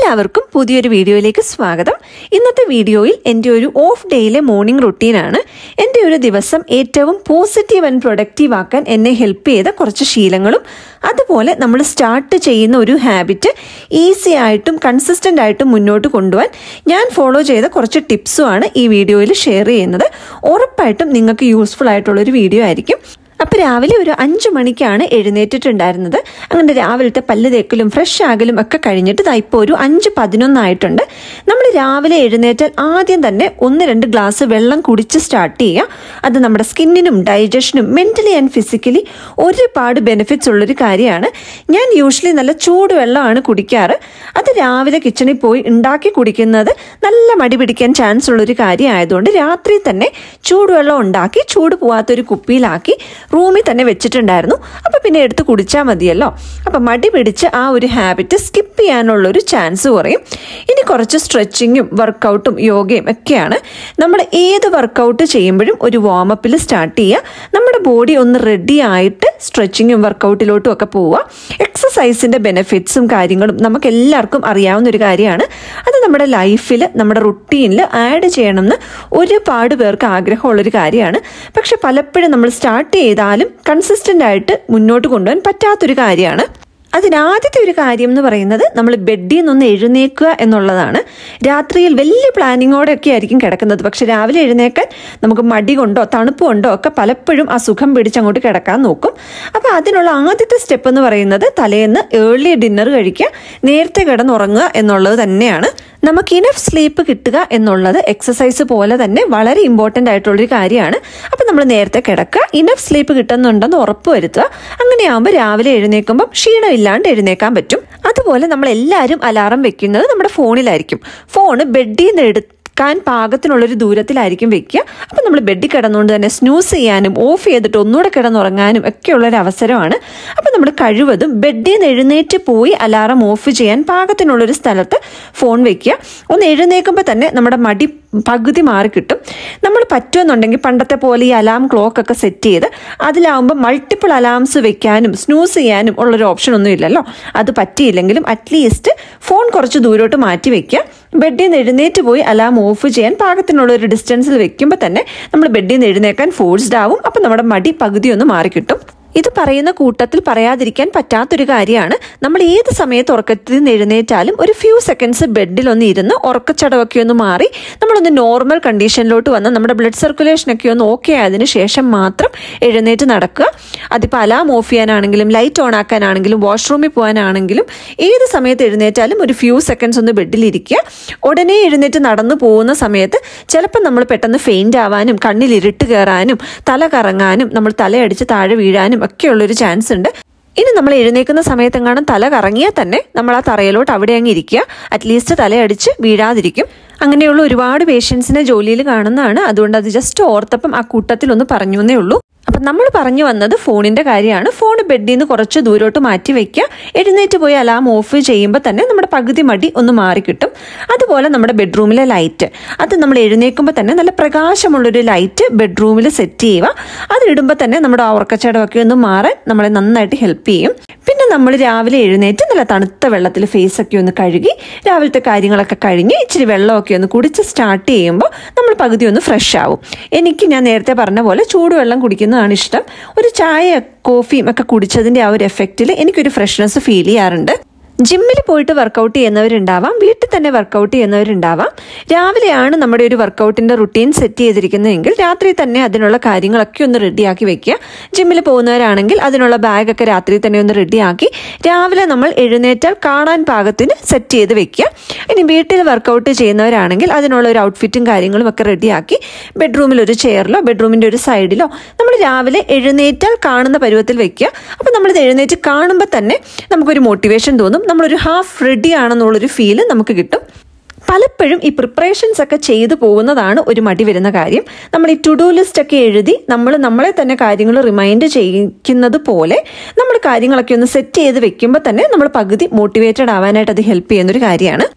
എല്ലാവർക്കും പുതിയൊരു വീഡിയോയിലേക്ക് സ്വാഗതം ഇന്നത്തെ വീഡിയോയിൽ എൻ്റെ ഒരു ഓഫ് ഡേയിലെ മോർണിംഗ് റുട്ടീനാണ് എൻ്റെ ഒരു ദിവസം ഏറ്റവും പോസിറ്റീവ് ആൻഡ് പ്രൊഡക്റ്റീവ് ആക്കാൻ എന്നെ ഹെൽപ്പ് ചെയ്ത കുറച്ച് ശീലങ്ങളും അതുപോലെ നമ്മൾ സ്റ്റാർട്ട് ചെയ്യുന്ന ഒരു ഹാബിറ്റ് ഈസി ആയിട്ടും കൺസിസ്റ്റൻ്റ് ആയിട്ടും മുന്നോട്ട് കൊണ്ടുപോകാൻ ഞാൻ ഫോളോ ചെയ്ത കുറച്ച് ടിപ്സുമാണ് ഈ വീഡിയോയിൽ ഷെയർ ചെയ്യുന്നത് ഉറപ്പായിട്ടും നിങ്ങൾക്ക് യൂസ്ഫുൾ ആയിട്ടുള്ളൊരു വീഡിയോ ആയിരിക്കും അപ്പോൾ രാവിലെ ഒരു അഞ്ച് മണിക്കാണ് എഴുന്നേറ്റിട്ടുണ്ടായിരുന്നത് അങ്ങനെ രാവിലത്തെ പല്ല് തേക്കലും ഫ്രഷ് ആകലും ഒക്കെ കഴിഞ്ഞിട്ട് ഇതാ ഇപ്പോൾ ഒരു അഞ്ച് പതിനൊന്നായിട്ടുണ്ട് നമ്മൾ രാവിലെ എഴുന്നേറ്റാൽ ആദ്യം തന്നെ ഒന്ന് രണ്ട് ഗ്ലാസ് വെള്ളം കുടിച്ച് സ്റ്റാർട്ട് ചെയ്യുക അത് നമ്മുടെ സ്കിന്നിനും ഡൈജഷനും മെൻ്റലി ആൻഡ് ഫിസിക്കലി ഒരുപാട് ബെനിഫിറ്റ്സ് ഉള്ളൊരു കാര്യമാണ് ഞാൻ യൂഷ്വലി നല്ല ചൂടുവെള്ളമാണ് കുടിക്കാറ് അത് രാവിലെ കിച്ചണിൽ പോയി ഉണ്ടാക്കി കുടിക്കുന്നത് നല്ല മടി പിടിക്കാൻ ചാൻസ് ഉള്ളൊരു കാര്യമായതുകൊണ്ട് രാത്രി തന്നെ ചൂടുവെള്ളം ഉണ്ടാക്കി ചൂട് പോവാത്തൊരു കുപ്പിയിലാക്കി റൂമിൽ തന്നെ വെച്ചിട്ടുണ്ടായിരുന്നു അപ്പോൾ പിന്നെ എടുത്ത് കുടിച്ചാൽ മതിയല്ലോ അപ്പോൾ മടി പിടിച്ച് ആ ഒരു ഹാബിറ്റ് സ്കിപ്പ് ചെയ്യാനുള്ളൊരു ചാൻസ് കുറയും ഇനി കുറച്ച് സ്ട്രെച്ചിങ്ങും വർക്കൗട്ടും യോഗയും ഒക്കെയാണ് നമ്മൾ ഏത് വർക്കൗട്ട് ചെയ്യുമ്പോഴും ഒരു വാമപ്പിൽ സ്റ്റാർട്ട് ചെയ്യുക നമ്മുടെ ബോഡി ഒന്ന് റെഡി ആയിട്ട് സ്ട്രെച്ചിങ്ങും വർക്കൗട്ടിലോട്ടും ഒക്കെ പോവുക എക്സസൈസിൻ്റെ ബെനിഫിറ്റ്സും കാര്യങ്ങളും നമുക്ക് എല്ലാവർക്കും അറിയാവുന്ന ഒരു കാര്യമാണ് അത് നമ്മുടെ ലൈഫിൽ നമ്മുടെ റുട്ടീനിൽ ആഡ് ചെയ്യണമെന്ന് ഒരുപാട് പേർക്ക് ആഗ്രഹമുള്ളൊരു കാര്യമാണ് പക്ഷെ പലപ്പോഴും നമ്മൾ സ്റ്റാർട്ട് ചെയ്താലും കൺസിസ്റ്റൻ്റ് ആയിട്ട് മുന്നോട്ട് കൊണ്ടുപോകാൻ പറ്റാത്തൊരു കാര്യമാണ് അതിനാദ്യത്തെ ഒരു കാര്യം എന്ന് പറയുന്നത് നമ്മൾ ബെഡിൽ നിന്നൊന്ന് എഴുന്നേക്കുക എന്നുള്ളതാണ് രാത്രിയിൽ വലിയ പ്ലാനിങ്ങോടെ ഒക്കെ ആയിരിക്കും കിടക്കുന്നത് പക്ഷെ രാവിലെ എഴുന്നേക്കാൻ നമുക്ക് മടി കൊണ്ടോ തണുപ്പ് കൊണ്ടോ ഒക്കെ പലപ്പോഴും ആ സുഖം പിടിച്ചങ്ങോട്ട് കിടക്കാൻ നോക്കും അപ്പോൾ അതിനുള്ള ആദ്യത്തെ സ്റ്റെപ്പ് എന്ന് പറയുന്നത് തലേന്ന് ഏർലി ഡിന്നർ കഴിക്കുക നേരത്തെ കിടന്നുറങ്ങുക എന്നുള്ളത് തന്നെയാണ് നമുക്ക് ഇനഫ് സ്ലീപ്പ് കിട്ടുക എന്നുള്ളത് എക്സസൈസ് പോലെ തന്നെ വളരെ ഇമ്പോർട്ടൻ്റ് ആയിട്ടുള്ളൊരു കാര്യമാണ് അപ്പോൾ നമ്മൾ നേരത്തെ കിടക്കുക ഇനഫ് സ്ലീപ്പ് കിട്ടുന്നുണ്ടെന്ന് ഉറപ്പ് വരുത്തുക അങ്ങനെയാകുമ്പോൾ രാവിലെ എഴുന്നേൽക്കുമ്പോൾ ക്ഷീണമില്ലാണ്ട് എഴുന്നേക്കാൻ പറ്റും അതുപോലെ നമ്മൾ എല്ലാവരും അലാറം വെക്കുന്നത് നമ്മുടെ ഫോണിലായിരിക്കും ഫോണ് ബെഡിൽ നിന്ന് എടുത്ത് ക്കാൻ പാകത്തിനുള്ളൊരു ദൂരത്തിലായിരിക്കും വെക്കുക അപ്പം നമ്മൾ ബെഡിൽ കിടന്നുകൊണ്ട് തന്നെ സ്നൂസ് ചെയ്യാനും ഓഫ് ചെയ്തിട്ട് ഒന്നുകൂടെ കിടന്നുറങ്ങാനും ഒക്കെയുള്ളൊരു അവസരമാണ് അപ്പം നമ്മൾ കഴിവതും ബെഡിൽ നിന്ന് എഴുന്നേറ്റ് പോയി അലാറം ഓഫ് ചെയ്യാൻ പാകത്തിനുള്ളൊരു സ്ഥലത്ത് ഫോൺ വെക്കുക ഒന്ന് എഴുന്നേൽക്കുമ്പോൾ തന്നെ നമ്മുടെ മടി പകുതി മാറി കിട്ടും നമ്മൾ പറ്റുമെന്നുണ്ടെങ്കിൽ പണ്ടത്തെ പോലെ ഈ അലാം ക്ലോക്ക് ഒക്കെ സെറ്റ് ചെയ്ത് അതിലാവുമ്പോൾ മൾട്ടിപ്പിൾ അലാംസ് വെക്കാനും സ്നൂസ് ചെയ്യാനും ഉള്ളൊരു ഓപ്ഷൻ ഒന്നും ഇല്ലല്ലോ അത് പറ്റിയില്ലെങ്കിലും അറ്റ്ലീസ്റ്റ് ഫോൺ കുറച്ച് ദൂരോട്ട് മാറ്റി വെക്കുക ബെഡിൽ നിന്ന് എഴുന്നേറ്റ് പോയി അലാം ഓഫ് ചെയ്യാൻ പാകത്തിനുള്ള ഒരു ഡിസ്റ്റൻസിൽ വെക്കുമ്പോൾ തന്നെ നമ്മൾ ബെഡിൽ നിന്ന് എഴുന്നേക്കാൻ ഫോഴ്സ്ഡ് ആവും അപ്പം നമ്മുടെ മടി പകുതി ഒന്ന് മാറിക്കിട്ടും ഇത് പറയുന്ന കൂട്ടത്തിൽ പറയാതിരിക്കാൻ പറ്റാത്തൊരു കാര്യമാണ് നമ്മൾ ഏത് സമയത്ത് ഉറക്കത്തിൽ നിന്ന് എഴുന്നേറ്റാലും ഒരു ഫ്യൂ സെക്കൻഡ്സ് ബെഡിൽ ഒന്ന് ഇരുന്ന് ഉറക്കച്ചടവൊക്കെ ഒന്ന് മാറി നമ്മളൊന്ന് നോർമൽ കണ്ടീഷനിലോട്ട് വന്ന് നമ്മുടെ ബ്ലഡ് സർക്കുലേഷൻ ഒക്കെ ഒന്ന് ഓക്കെ ആയതിനു ശേഷം മാത്രം എഴുന്നേറ്റ് നടക്കുക അതിപ്പോൾ അലാം ഓഫ് ചെയ്യാനാണെങ്കിലും ലൈറ്റ് ഓൺ ആക്കാനാണെങ്കിലും വാഷ്റൂമിൽ പോകാനാണെങ്കിലും ഏത് സമയത്ത് എഴുന്നേറ്റാലും ഒരു ഫ്യൂ സെക്കൻഡ്സ് ഒന്ന് ബെഡിലിരിക്കുക ഉടനെ എഴുന്നേറ്റ് നടന്നു പോകുന്ന സമയത്ത് ചിലപ്പോൾ നമ്മൾ പെട്ടെന്ന് ഫെയിൻ്റ് ആവാനും കണ്ണിൽ ഇരുട്ട് കയറാനും തല കറങ്ങാനും നമ്മൾ തലയടിച്ച് താഴെ വീഴാനും ഒക്കെയുള്ളൊരു ചാൻസ് ഉണ്ട് ഇനി നമ്മൾ എഴുന്നേക്കുന്ന സമയത്തെങ്ങാനും തല കറങ്ങിയാൽ തന്നെ നമ്മൾ ആ തറയിലോട്ട് അവിടെ അങ്ങ് ഇരിക്കുക അറ്റ്ലീസ്റ്റ് തലയടിച്ച് വീഴാതിരിക്കും അങ്ങനെയുള്ള ഒരുപാട് പേഷ്യൻസിനെ ജോലിയിൽ കാണുന്നതാണ് അതുകൊണ്ട് അത് ജസ്റ്റ് ഓർത്തപ്പം ആ കൂട്ടത്തിൽ ഒന്ന് പറഞ്ഞു എന്നേ ഉള്ളൂ അപ്പം നമ്മൾ പറഞ്ഞു വന്നത് ഫോണിൻ്റെ കാര്യമാണ് ഫോൺ ബെഡിൽ നിന്ന് കുറച്ച് ദൂരോട്ട് മാറ്റി വയ്ക്കുക എഴുന്നേറ്റ് പോയി അലാം ഓഫ് ചെയ്യുമ്പോൾ തന്നെ നമ്മുടെ പകുതി മടി ഒന്ന് മാറിക്കിട്ടും അതുപോലെ നമ്മുടെ ബെഡ്റൂമിലെ ലൈറ്റ് അത് നമ്മൾ എഴുന്നേൽക്കുമ്പോൾ തന്നെ നല്ല പ്രകാശമുള്ളൊരു ലൈറ്റ് ബെഡ്റൂമിൽ സെറ്റ് ചെയ്യുക അത് ഇടുമ്പോൾ തന്നെ നമ്മുടെ ആ ഉറക്കച്ചടമൊക്കെ ഒന്ന് മാറാൻ നമ്മളെ നന്നായിട്ട് ഹെൽപ്പ് ചെയ്യും പിന്നെ നമ്മൾ രാവിലെ എഴുന്നേറ്റ് നല്ല തണുത്ത വെള്ളത്തിൽ ഫേസൊക്കെ ഒന്ന് കഴുകി രാവിലത്തെ കാര്യങ്ങളൊക്കെ കഴിഞ്ഞ് ഇച്ചിരി വെള്ളമൊക്കെ ഒന്ന് കുടിച്ച് സ്റ്റാർട്ട് ചെയ്യുമ്പോൾ നമ്മൾ പകുതി ഒന്ന് ഫ്രഷ് ആവും എനിക്ക് ഞാൻ നേരത്തെ പറഞ്ഞ പോലെ ചൂടുവെള്ളം കുടിക്കുന്നതാണ് ഇഷ്ടം ഒരു ചായ കോഫിയും ഒക്കെ കുടിച്ചതിൻ്റെ ആ ഒരു എഫക്റ്റിൽ എനിക്കൊരു ഫ്രഷ്നെസ് ഫീൽ ചെയ്യാറുണ്ട് ജിമ്മിൽ പോയിട്ട് വർക്കൗട്ട് ചെയ്യുന്നവരുണ്ടാവാം വീട്ടിൽ തന്നെ വർക്കൗട്ട് ചെയ്യുന്നവരുണ്ടാവാം രാവിലെയാണ് നമ്മുടെ ഒരു വർക്കൗട്ടിൻ്റെ റുട്ടീൻ സെറ്റ് ചെയ്തിരിക്കുന്നതെങ്കിൽ രാത്രി തന്നെ അതിനുള്ള കാര്യങ്ങളൊക്കെ ഒന്ന് റെഡിയാക്കി വെക്കുക ജിമ്മിൽ പോകുന്നവരാണെങ്കിൽ അതിനുള്ള ബാഗൊക്കെ രാത്രി തന്നെ ഒന്ന് റെഡിയാക്കി രാവിലെ നമ്മൾ എഴുന്നേറ്റാൽ കാണാൻ പാകത്തിന് സെറ്റ് ചെയ്ത് വെക്കുക ഇനി വീട്ടിൽ വർക്കൗട്ട് ചെയ്യുന്നവരാണെങ്കിൽ അതിനുള്ള ഒരു ഔട്ട്ഫിറ്റും കാര്യങ്ങളും ഒക്കെ റെഡിയാക്കി ബെഡ്റൂമിൽ ഒരു ചെയറിലോ ബെഡ്റൂമിൻ്റെ ഒരു സൈഡിലോ നമ്മൾ രാവിലെ എഴുന്നേറ്റാൽ കാണുന്ന പരുവത്തിൽ വെക്കുക അപ്പോൾ നമ്മളിത് എഴുന്നേറ്റ് കാണുമ്പോൾ തന്നെ നമുക്കൊരു മോട്ടിവേഷൻ തോന്നും നമ്മളൊരു ഹാഫ് റെഡി ആണെന്നുള്ളൊരു ഫീല് നമുക്ക് കിട്ടും പലപ്പോഴും ഈ പ്രിപ്പറേഷൻസ് ഒക്കെ ചെയ്തു പോകുന്നതാണ് ഒരു മടി വരുന്ന കാര്യം നമ്മൾ ഈ ടു ഡു ലിസ്റ്റ് ഒക്കെ എഴുതി നമ്മൾ നമ്മളെ തന്നെ കാര്യങ്ങൾ റിമൈൻഡ് ചെയ്യിക്കുന്നത് പോലെ നമ്മൾ കാര്യങ്ങളൊക്കെ ഒന്ന് സെറ്റ് ചെയ്ത് വെക്കുമ്പോൾ തന്നെ നമ്മൾ പകുതി മോട്ടിവേറ്റഡ് ആവാനായിട്ട് അത് ഹെൽപ്പ് ചെയ്യുന്നൊരു കാര്യമാണ് ഇനി നമ്മൾ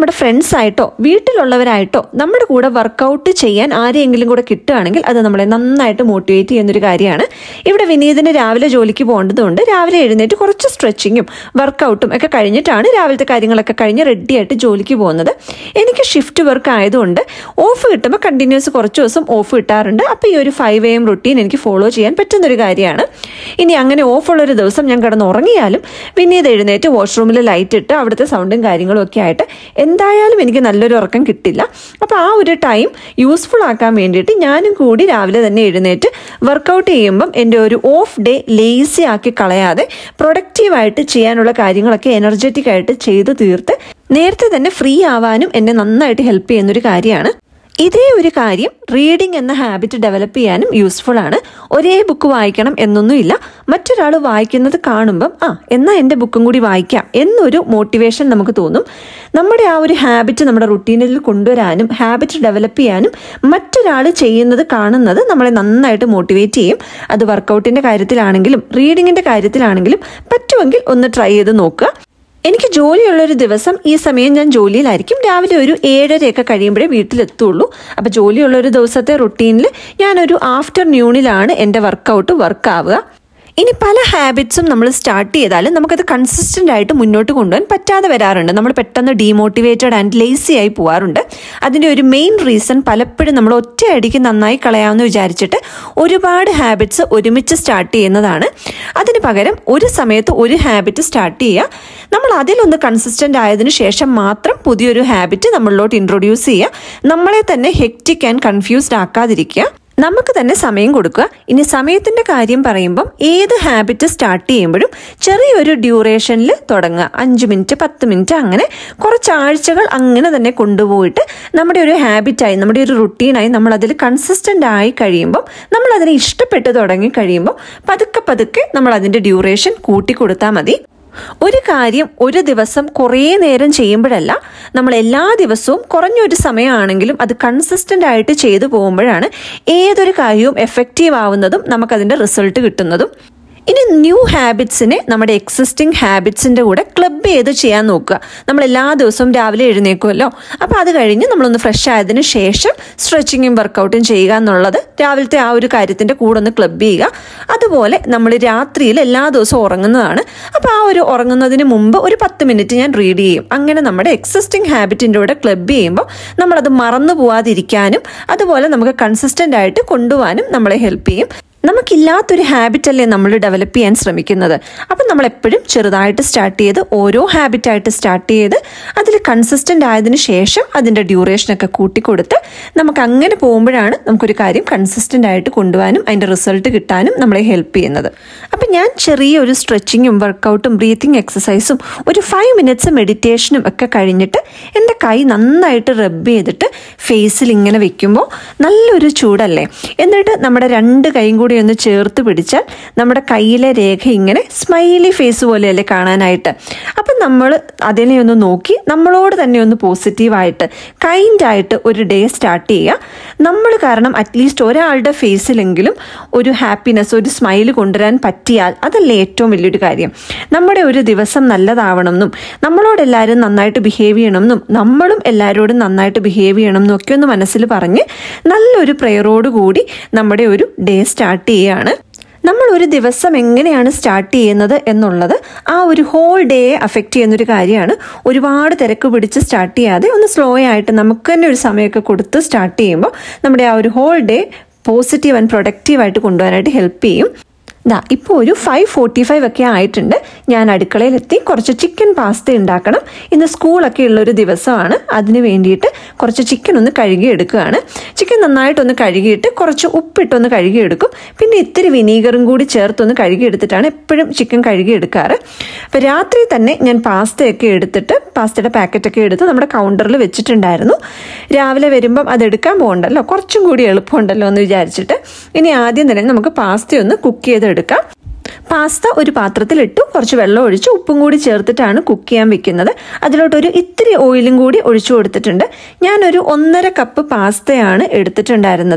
നമ്മുടെ ഫ്രണ്ട്സ് ആയിട്ടോ വീട്ടിലുള്ളവരായിട്ടോ നമ്മുടെ കൂടെ വർക്കൗട്ട് ചെയ്യാൻ ആരെയെങ്കിലും കൂടെ കിട്ടുകയാണെങ്കിൽ അത് നമ്മളെ നന്നായിട്ട് മോട്ടിവേറ്റ് ചെയ്യുന്നൊരു കാര്യമാണ് ഇവിടെ വിനീതിന് രാവിലെ ജോലിക്ക് പോകേണ്ടതുകൊണ്ട് രാവിലെ എഴുന്നേറ്റ് കുറച്ച് സ്ട്രെച്ചിങ്ങും വർക്കൗട്ടും ഒക്കെ കഴിഞ്ഞിട്ടാണ് രാവിലത്തെ കാര്യങ്ങളൊക്കെ കഴിഞ്ഞ് റെഡിയായിട്ട് ജോലിക്ക് പോകുന്നത് എനിക്ക് ഷിഫ്റ്റ് വർക്ക് ആയതുകൊണ്ട് ഓഫ് കിട്ടുമ്പോൾ കണ്ടിന്യൂസ് കുറച്ച് ദിവസം ഓഫ് കിട്ടാറുണ്ട് അപ്പോൾ ഈ ഒരു ഫൈവ് എ എം റുട്ടീൻ എനിക്ക് ഫോളോ ചെയ്യാൻ പറ്റുന്നൊരു കാര്യമാണ് ഇനി അങ്ങനെ ഓഫുള്ളൊരു ദിവസം ഞാൻ കിടന്ന് ഉറങ്ങിയാലും വിനീത് എഴുന്നേറ്റ് വാഷ്റൂമിൽ ലൈറ്റ് ഇട്ട് അവിടുത്തെ സൗണ്ടും കാര്യങ്ങളും ഒക്കെ ആയിട്ട് എന്തായാലും എനിക്ക് നല്ലൊരു ഉറക്കം കിട്ടില്ല അപ്പോൾ ആ ഒരു ടൈം യൂസ്ഫുൾ ആക്കാൻ വേണ്ടിയിട്ട് ഞാനും കൂടി രാവിലെ തന്നെ എഴുന്നേറ്റ് വർക്കൗട്ട് ചെയ്യുമ്പം എൻ്റെ ഒരു ഓഫ് ഡേ ലേസി ആക്കി കളയാതെ പ്രൊഡക്റ്റീവായിട്ട് ചെയ്യാനുള്ള കാര്യങ്ങളൊക്കെ എനർജറ്റിക് ആയിട്ട് ചെയ്തു തീർത്ത് നേരത്തെ തന്നെ ഫ്രീ ആവാനും എന്നെ നന്നായിട്ട് ഹെൽപ്പ് ചെയ്യുന്നൊരു കാര്യമാണ് ഇതേ ഒരു കാര്യം റീഡിംഗ് എന്ന ഹാബിറ്റ് ഡെവലപ്പ് ചെയ്യാനും യൂസ്ഫുൾ ആണ് ഒരേ ബുക്ക് വായിക്കണം എന്നൊന്നുമില്ല മറ്റൊരാൾ വായിക്കുന്നത് കാണുമ്പം ആ എന്നാൽ എൻ്റെ ബുക്കും കൂടി വായിക്കാം എന്നൊരു മോട്ടിവേഷൻ നമുക്ക് തോന്നും നമ്മുടെ ആ ഒരു ഹാബിറ്റ് നമ്മുടെ റുട്ടീനിൽ കൊണ്ടുവരാനും ഹാബിറ്റ് ഡെവലപ്പ് ചെയ്യാനും മറ്റൊരാൾ ചെയ്യുന്നത് കാണുന്നത് നമ്മളെ നന്നായിട്ട് മോട്ടിവേറ്റ് ചെയ്യും അത് വർക്കൗട്ടിൻ്റെ കാര്യത്തിലാണെങ്കിലും റീഡിങ്ങിൻ്റെ കാര്യത്തിലാണെങ്കിലും പറ്റുമെങ്കിൽ ഒന്ന് ട്രൈ ചെയ്ത് നോക്കുക എനിക്ക് ജോലിയുള്ളൊരു ദിവസം ഈ സമയം ഞാൻ ജോലിയിലായിരിക്കും രാവിലെ ഒരു ഏഴരയൊക്കെ കഴിയുമ്പോഴേ വീട്ടിലെത്തുള്ളൂ അപ്പോൾ ജോലിയുള്ളൊരു ദിവസത്തെ റുട്ടീനിൽ ഞാനൊരു ആഫ്റ്റർനൂണിലാണ് എൻ്റെ വർക്കൗട്ട് വർക്കാവുക ഇനി പല ഹാബിറ്റ്സും നമ്മൾ സ്റ്റാർട്ട് ചെയ്താലും നമുക്കത് കൺസിസ്റ്റൻ്റ് ആയിട്ട് മുന്നോട്ട് കൊണ്ടുപോകാൻ പറ്റാതെ വരാറുണ്ട് നമ്മൾ പെട്ടെന്ന് ഡീമോട്ടിവേറ്റഡ് ആൻഡ് ലേസി ആയി പോകാറുണ്ട് അതിൻ്റെ ഒരു മെയിൻ റീസൺ പലപ്പോഴും നമ്മൾ ഒറ്റയടിക്ക് നന്നായി കളയാമെന്ന് വിചാരിച്ചിട്ട് ഒരുപാട് ഹാബിറ്റ്സ് ഒരുമിച്ച് സ്റ്റാർട്ട് ചെയ്യുന്നതാണ് അതിന് പകരം ഒരു സമയത്ത് ഒരു ഹാബിറ്റ് സ്റ്റാർട്ട് ചെയ്യുക നമ്മൾ അതിലൊന്ന് കൺസിസ്റ്റൻ്റ് ആയതിനു ശേഷം മാത്രം പുതിയൊരു ഹാബിറ്റ് നമ്മളിലോട്ട് ഇൻട്രൊഡ്യൂസ് ചെയ്യുക നമ്മളെ തന്നെ ഹെക്റ്റിക് ആൻഡ് കൺഫ്യൂസ്ഡ് ആക്കാതിരിക്കുക നമുക്ക് തന്നെ സമയം കൊടുക്കുക ഇനി സമയത്തിന്റെ കാര്യം പറയുമ്പം ഏത് ഹാബിറ്റ് സ്റ്റാർട്ട് ചെയ്യുമ്പോഴും ചെറിയൊരു ഡ്യൂറേഷനിൽ തുടങ്ങുക അഞ്ച് മിനിറ്റ് പത്ത് മിനിറ്റ് അങ്ങനെ കുറച്ച് ആഴ്ചകൾ അങ്ങനെ തന്നെ കൊണ്ടുപോയിട്ട് നമ്മുടെ ഒരു ഹാബിറ്റായി നമ്മുടെ ഒരു റുട്ടീനായി നമ്മൾ അതിൽ കൺസിസ്റ്റൻ്റ് ആയി കഴിയുമ്പം നമ്മൾ അതിനെ ഇഷ്ടപ്പെട്ട് തുടങ്ങി കഴിയുമ്പോൾ പതുക്കെ പതുക്കെ നമ്മൾ അതിൻ്റെ ഡ്യൂറേഷൻ കൂട്ടി കൊടുത്താൽ മതി ഒരു കാര്യം ഒരു ദിവസം കുറേ നേരം ചെയ്യുമ്പോഴല്ല നമ്മൾ എല്ലാ ദിവസവും കുറഞ്ഞൊരു സമയമാണെങ്കിലും അത് കൺസിസ്റ്റൻ്റ് ആയിട്ട് ചെയ്തു പോകുമ്പോഴാണ് ഏതൊരു കാര്യവും എഫക്റ്റീവ് ആവുന്നതും നമുക്കതിൻ്റെ റിസൾട്ട് കിട്ടുന്നതും ഇനി ന്യൂ ഹാബിറ്റ്സിനെ നമ്മുടെ എക്സിസ്റ്റിംഗ് ഹാബിറ്റ്സിൻ്റെ കൂടെ ക്ലബ് ചെയ്ത് ചെയ്യാൻ നോക്കുക നമ്മൾ എല്ലാ ദിവസവും രാവിലെ എഴുന്നേക്കുമല്ലോ അപ്പോൾ അത് കഴിഞ്ഞ് നമ്മളൊന്ന് ഫ്രഷ് ആയതിനു ശേഷം സ്ട്രെച്ചിങ്ങും വർക്കൗട്ടും ചെയ്യുക എന്നുള്ളത് രാവിലത്തെ ആ ഒരു കാര്യത്തിൻ്റെ കൂടെ ഒന്ന് ക്ലബ് ചെയ്യുക അതുപോലെ നമ്മൾ രാത്രിയിൽ എല്ലാ ദിവസവും ഉറങ്ങുന്നതാണ് അപ്പോൾ ആ ഒരു ഉറങ്ങുന്നതിന് മുമ്പ് ഒരു പത്ത് മിനിറ്റ് ഞാൻ റീഡ് ചെയ്യും അങ്ങനെ നമ്മുടെ എക്സിസ്റ്റിംഗ് ഹാബിറ്റിൻ്റെ കൂടെ ക്ലബ് ചെയ്യുമ്പോൾ നമ്മളത് മറന്നു പോവാതിരിക്കാനും അതുപോലെ നമുക്ക് കൺസിസ്റ്റൻ്റ് ആയിട്ട് കൊണ്ടുപോകാനും നമ്മളെ ഹെൽപ്പ് ചെയ്യും നമുക്കില്ലാത്തൊരു ഹാബിറ്റ് അല്ലേ നമ്മൾ ഡെവലപ്പ് ചെയ്യാൻ ശ്രമിക്കുന്നത് അപ്പം നമ്മൾ എപ്പോഴും ചെറുതായിട്ട് സ്റ്റാർട്ട് ചെയ്ത് ഓരോ ഹാബിറ്റായിട്ട് സ്റ്റാർട്ട് ചെയ്ത് അതിൽ കൺസിസ്റ്റൻ്റ് ആയതിനു ശേഷം അതിൻ്റെ ഡ്യൂറേഷനൊക്കെ കൂട്ടിക്കൊടുത്ത് നമുക്ക് അങ്ങനെ പോകുമ്പോഴാണ് നമുക്കൊരു കാര്യം കൺസിസ്റ്റൻ്റ് ആയിട്ട് കൊണ്ടുപോകാനും അതിൻ്റെ റിസൾട്ട് കിട്ടാനും നമ്മളെ ഹെൽപ്പ് ചെയ്യുന്നത് അപ്പം ഞാൻ ചെറിയ ഒരു സ്ട്രെച്ചിങ്ങും വർക്കൗട്ടും ബ്രീത്തിങ് എക്സസൈസും ഒരു ഫൈവ് മിനിറ്റ്സ് മെഡിറ്റേഷനും ഒക്കെ കഴിഞ്ഞിട്ട് എൻ്റെ കൈ നന്നായിട്ട് റബ്ബ് ചെയ്തിട്ട് ഫേസിൽ ഇങ്ങനെ വെക്കുമ്പോൾ നല്ലൊരു ചൂടല്ലേ എന്നിട്ട് നമ്മുടെ രണ്ട് കൈയും കൂടി ഒന്ന് ചേർത്ത് പിടിച്ചാൽ നമ്മുടെ കയ്യിലെ രേഖ ഇങ്ങനെ സ്മൈലി ഫേസ് പോലെയല്ലേ കാണാനായിട്ട് അപ്പം നമ്മൾ അതിനെ ഒന്ന് നോക്കി നമ്മളോട് തന്നെ ഒന്ന് പോസിറ്റീവായിട്ട് കൈൻഡായിട്ട് ഒരു ഡേ സ്റ്റാർട്ട് ചെയ്യുക നമ്മൾ കാരണം അറ്റ്ലീസ്റ്റ് ഒരാളുടെ ഫേസിലെങ്കിലും ഒരു ഹാപ്പിനെസ് ഒരു സ്മൈൽ കൊണ്ടുവരാൻ പറ്റിയാൽ അതല്ലേ ഏറ്റവും വലിയൊരു കാര്യം നമ്മുടെ ഒരു ദിവസം നല്ലതാവണം എന്നും നമ്മളോട് എല്ലാവരും നന്നായിട്ട് ബിഹേവ് ചെയ്യണം എന്നും നമ്മളും എല്ലാവരോടും നന്നായിട്ട് ബിഹേവ് ചെയ്യണം എന്നും ഒക്കെ ഒന്ന് മനസ്സിൽ പറഞ്ഞ് നല്ലൊരു പ്രയറോടുകൂടി നമ്മുടെ ഒരു ഡേ സ്റ്റാർട്ട് ചെയ്യുകയാണ് നമ്മൾ ഒരു ദിവസം എങ്ങനെയാണ് സ്റ്റാർട്ട് ചെയ്യുന്നത് എന്നുള്ളത് ആ ഒരു ഹോൾ ഡേയെ അഫക്റ്റ് ചെയ്യുന്നൊരു കാര്യമാണ് ഒരുപാട് തിരക്ക് പിടിച്ച് സ്റ്റാർട്ട് ചെയ്യാതെ ഒന്ന് സ്ലോ ആയിട്ട് നമുക്ക് തന്നെ ഒരു സമയമൊക്കെ കൊടുത്ത് സ്റ്റാർട്ട് ചെയ്യുമ്പോൾ നമ്മുടെ ആ ഒരു ഹോൾ ഡേ പോസിറ്റീവ് ആൻഡ് പ്രൊഡക്റ്റീവായിട്ട് കൊണ്ടുപോകാനായിട്ട് ഹെൽപ്പ് ചെയ്യും ദാ ഇപ്പോൾ ഒരു ഫൈവ് ഫോർട്ടി ഫൈവ് ഒക്കെ ആയിട്ടുണ്ട് ഞാൻ അടുക്കളയിലെത്തി കുറച്ച് ചിക്കൻ പാസ്ത ഉണ്ടാക്കണം ഇന്ന് സ്കൂളൊക്കെ ഉള്ളൊരു ദിവസമാണ് അതിന് വേണ്ടിയിട്ട് കുറച്ച് ചിക്കൻ ഒന്ന് കഴുകി എടുക്കുകയാണ് ചിക്കൻ നന്നായിട്ടൊന്ന് കഴുകിയിട്ട് കുറച്ച് ഉപ്പിട്ടൊന്ന് കഴുകിയെടുക്കും പിന്നെ ഇത്തിരി വിനീഗറും കൂടി ചേർത്തൊന്ന് കഴുകിയെടുത്തിട്ടാണ് എപ്പോഴും ചിക്കൻ കഴുകി എടുക്കാറ് അപ്പോൾ രാത്രി തന്നെ ഞാൻ പാസ്തയൊക്കെ എടുത്തിട്ട് പാസ്തയുടെ പാക്കറ്റൊക്കെ എടുത്ത് നമ്മുടെ കൗണ്ടറിൽ വെച്ചിട്ടുണ്ടായിരുന്നു രാവിലെ വരുമ്പം അത് എടുക്കാൻ പോകണ്ടല്ലോ കുറച്ചും കൂടി എളുപ്പമുണ്ടല്ലോ എന്ന് വിചാരിച്ചിട്ട് ഇനി ആദ്യം തന്നെ നമുക്ക് പാസ്ത ഒന്ന് കുക്ക് ചെയ്തെടുക്കാം പാസ്ത ഒരു പാത്രത്തിലിട്ടു കുറച്ച് വെള്ളം ഒഴിച്ച് ഉപ്പും കൂടി ചേർത്തിട്ടാണ് കുക്ക് ചെയ്യാൻ വെക്കുന്നത് അതിലോട്ടൊരു ഇത്തിരി ഓയിലും കൂടി ഒഴിച്ചു കൊടുത്തിട്ടുണ്ട് ഞാനൊരു ഒന്നര കപ്പ് പാസ്തയാണ് എടുത്തിട്ടുണ്ടായിരുന്നത്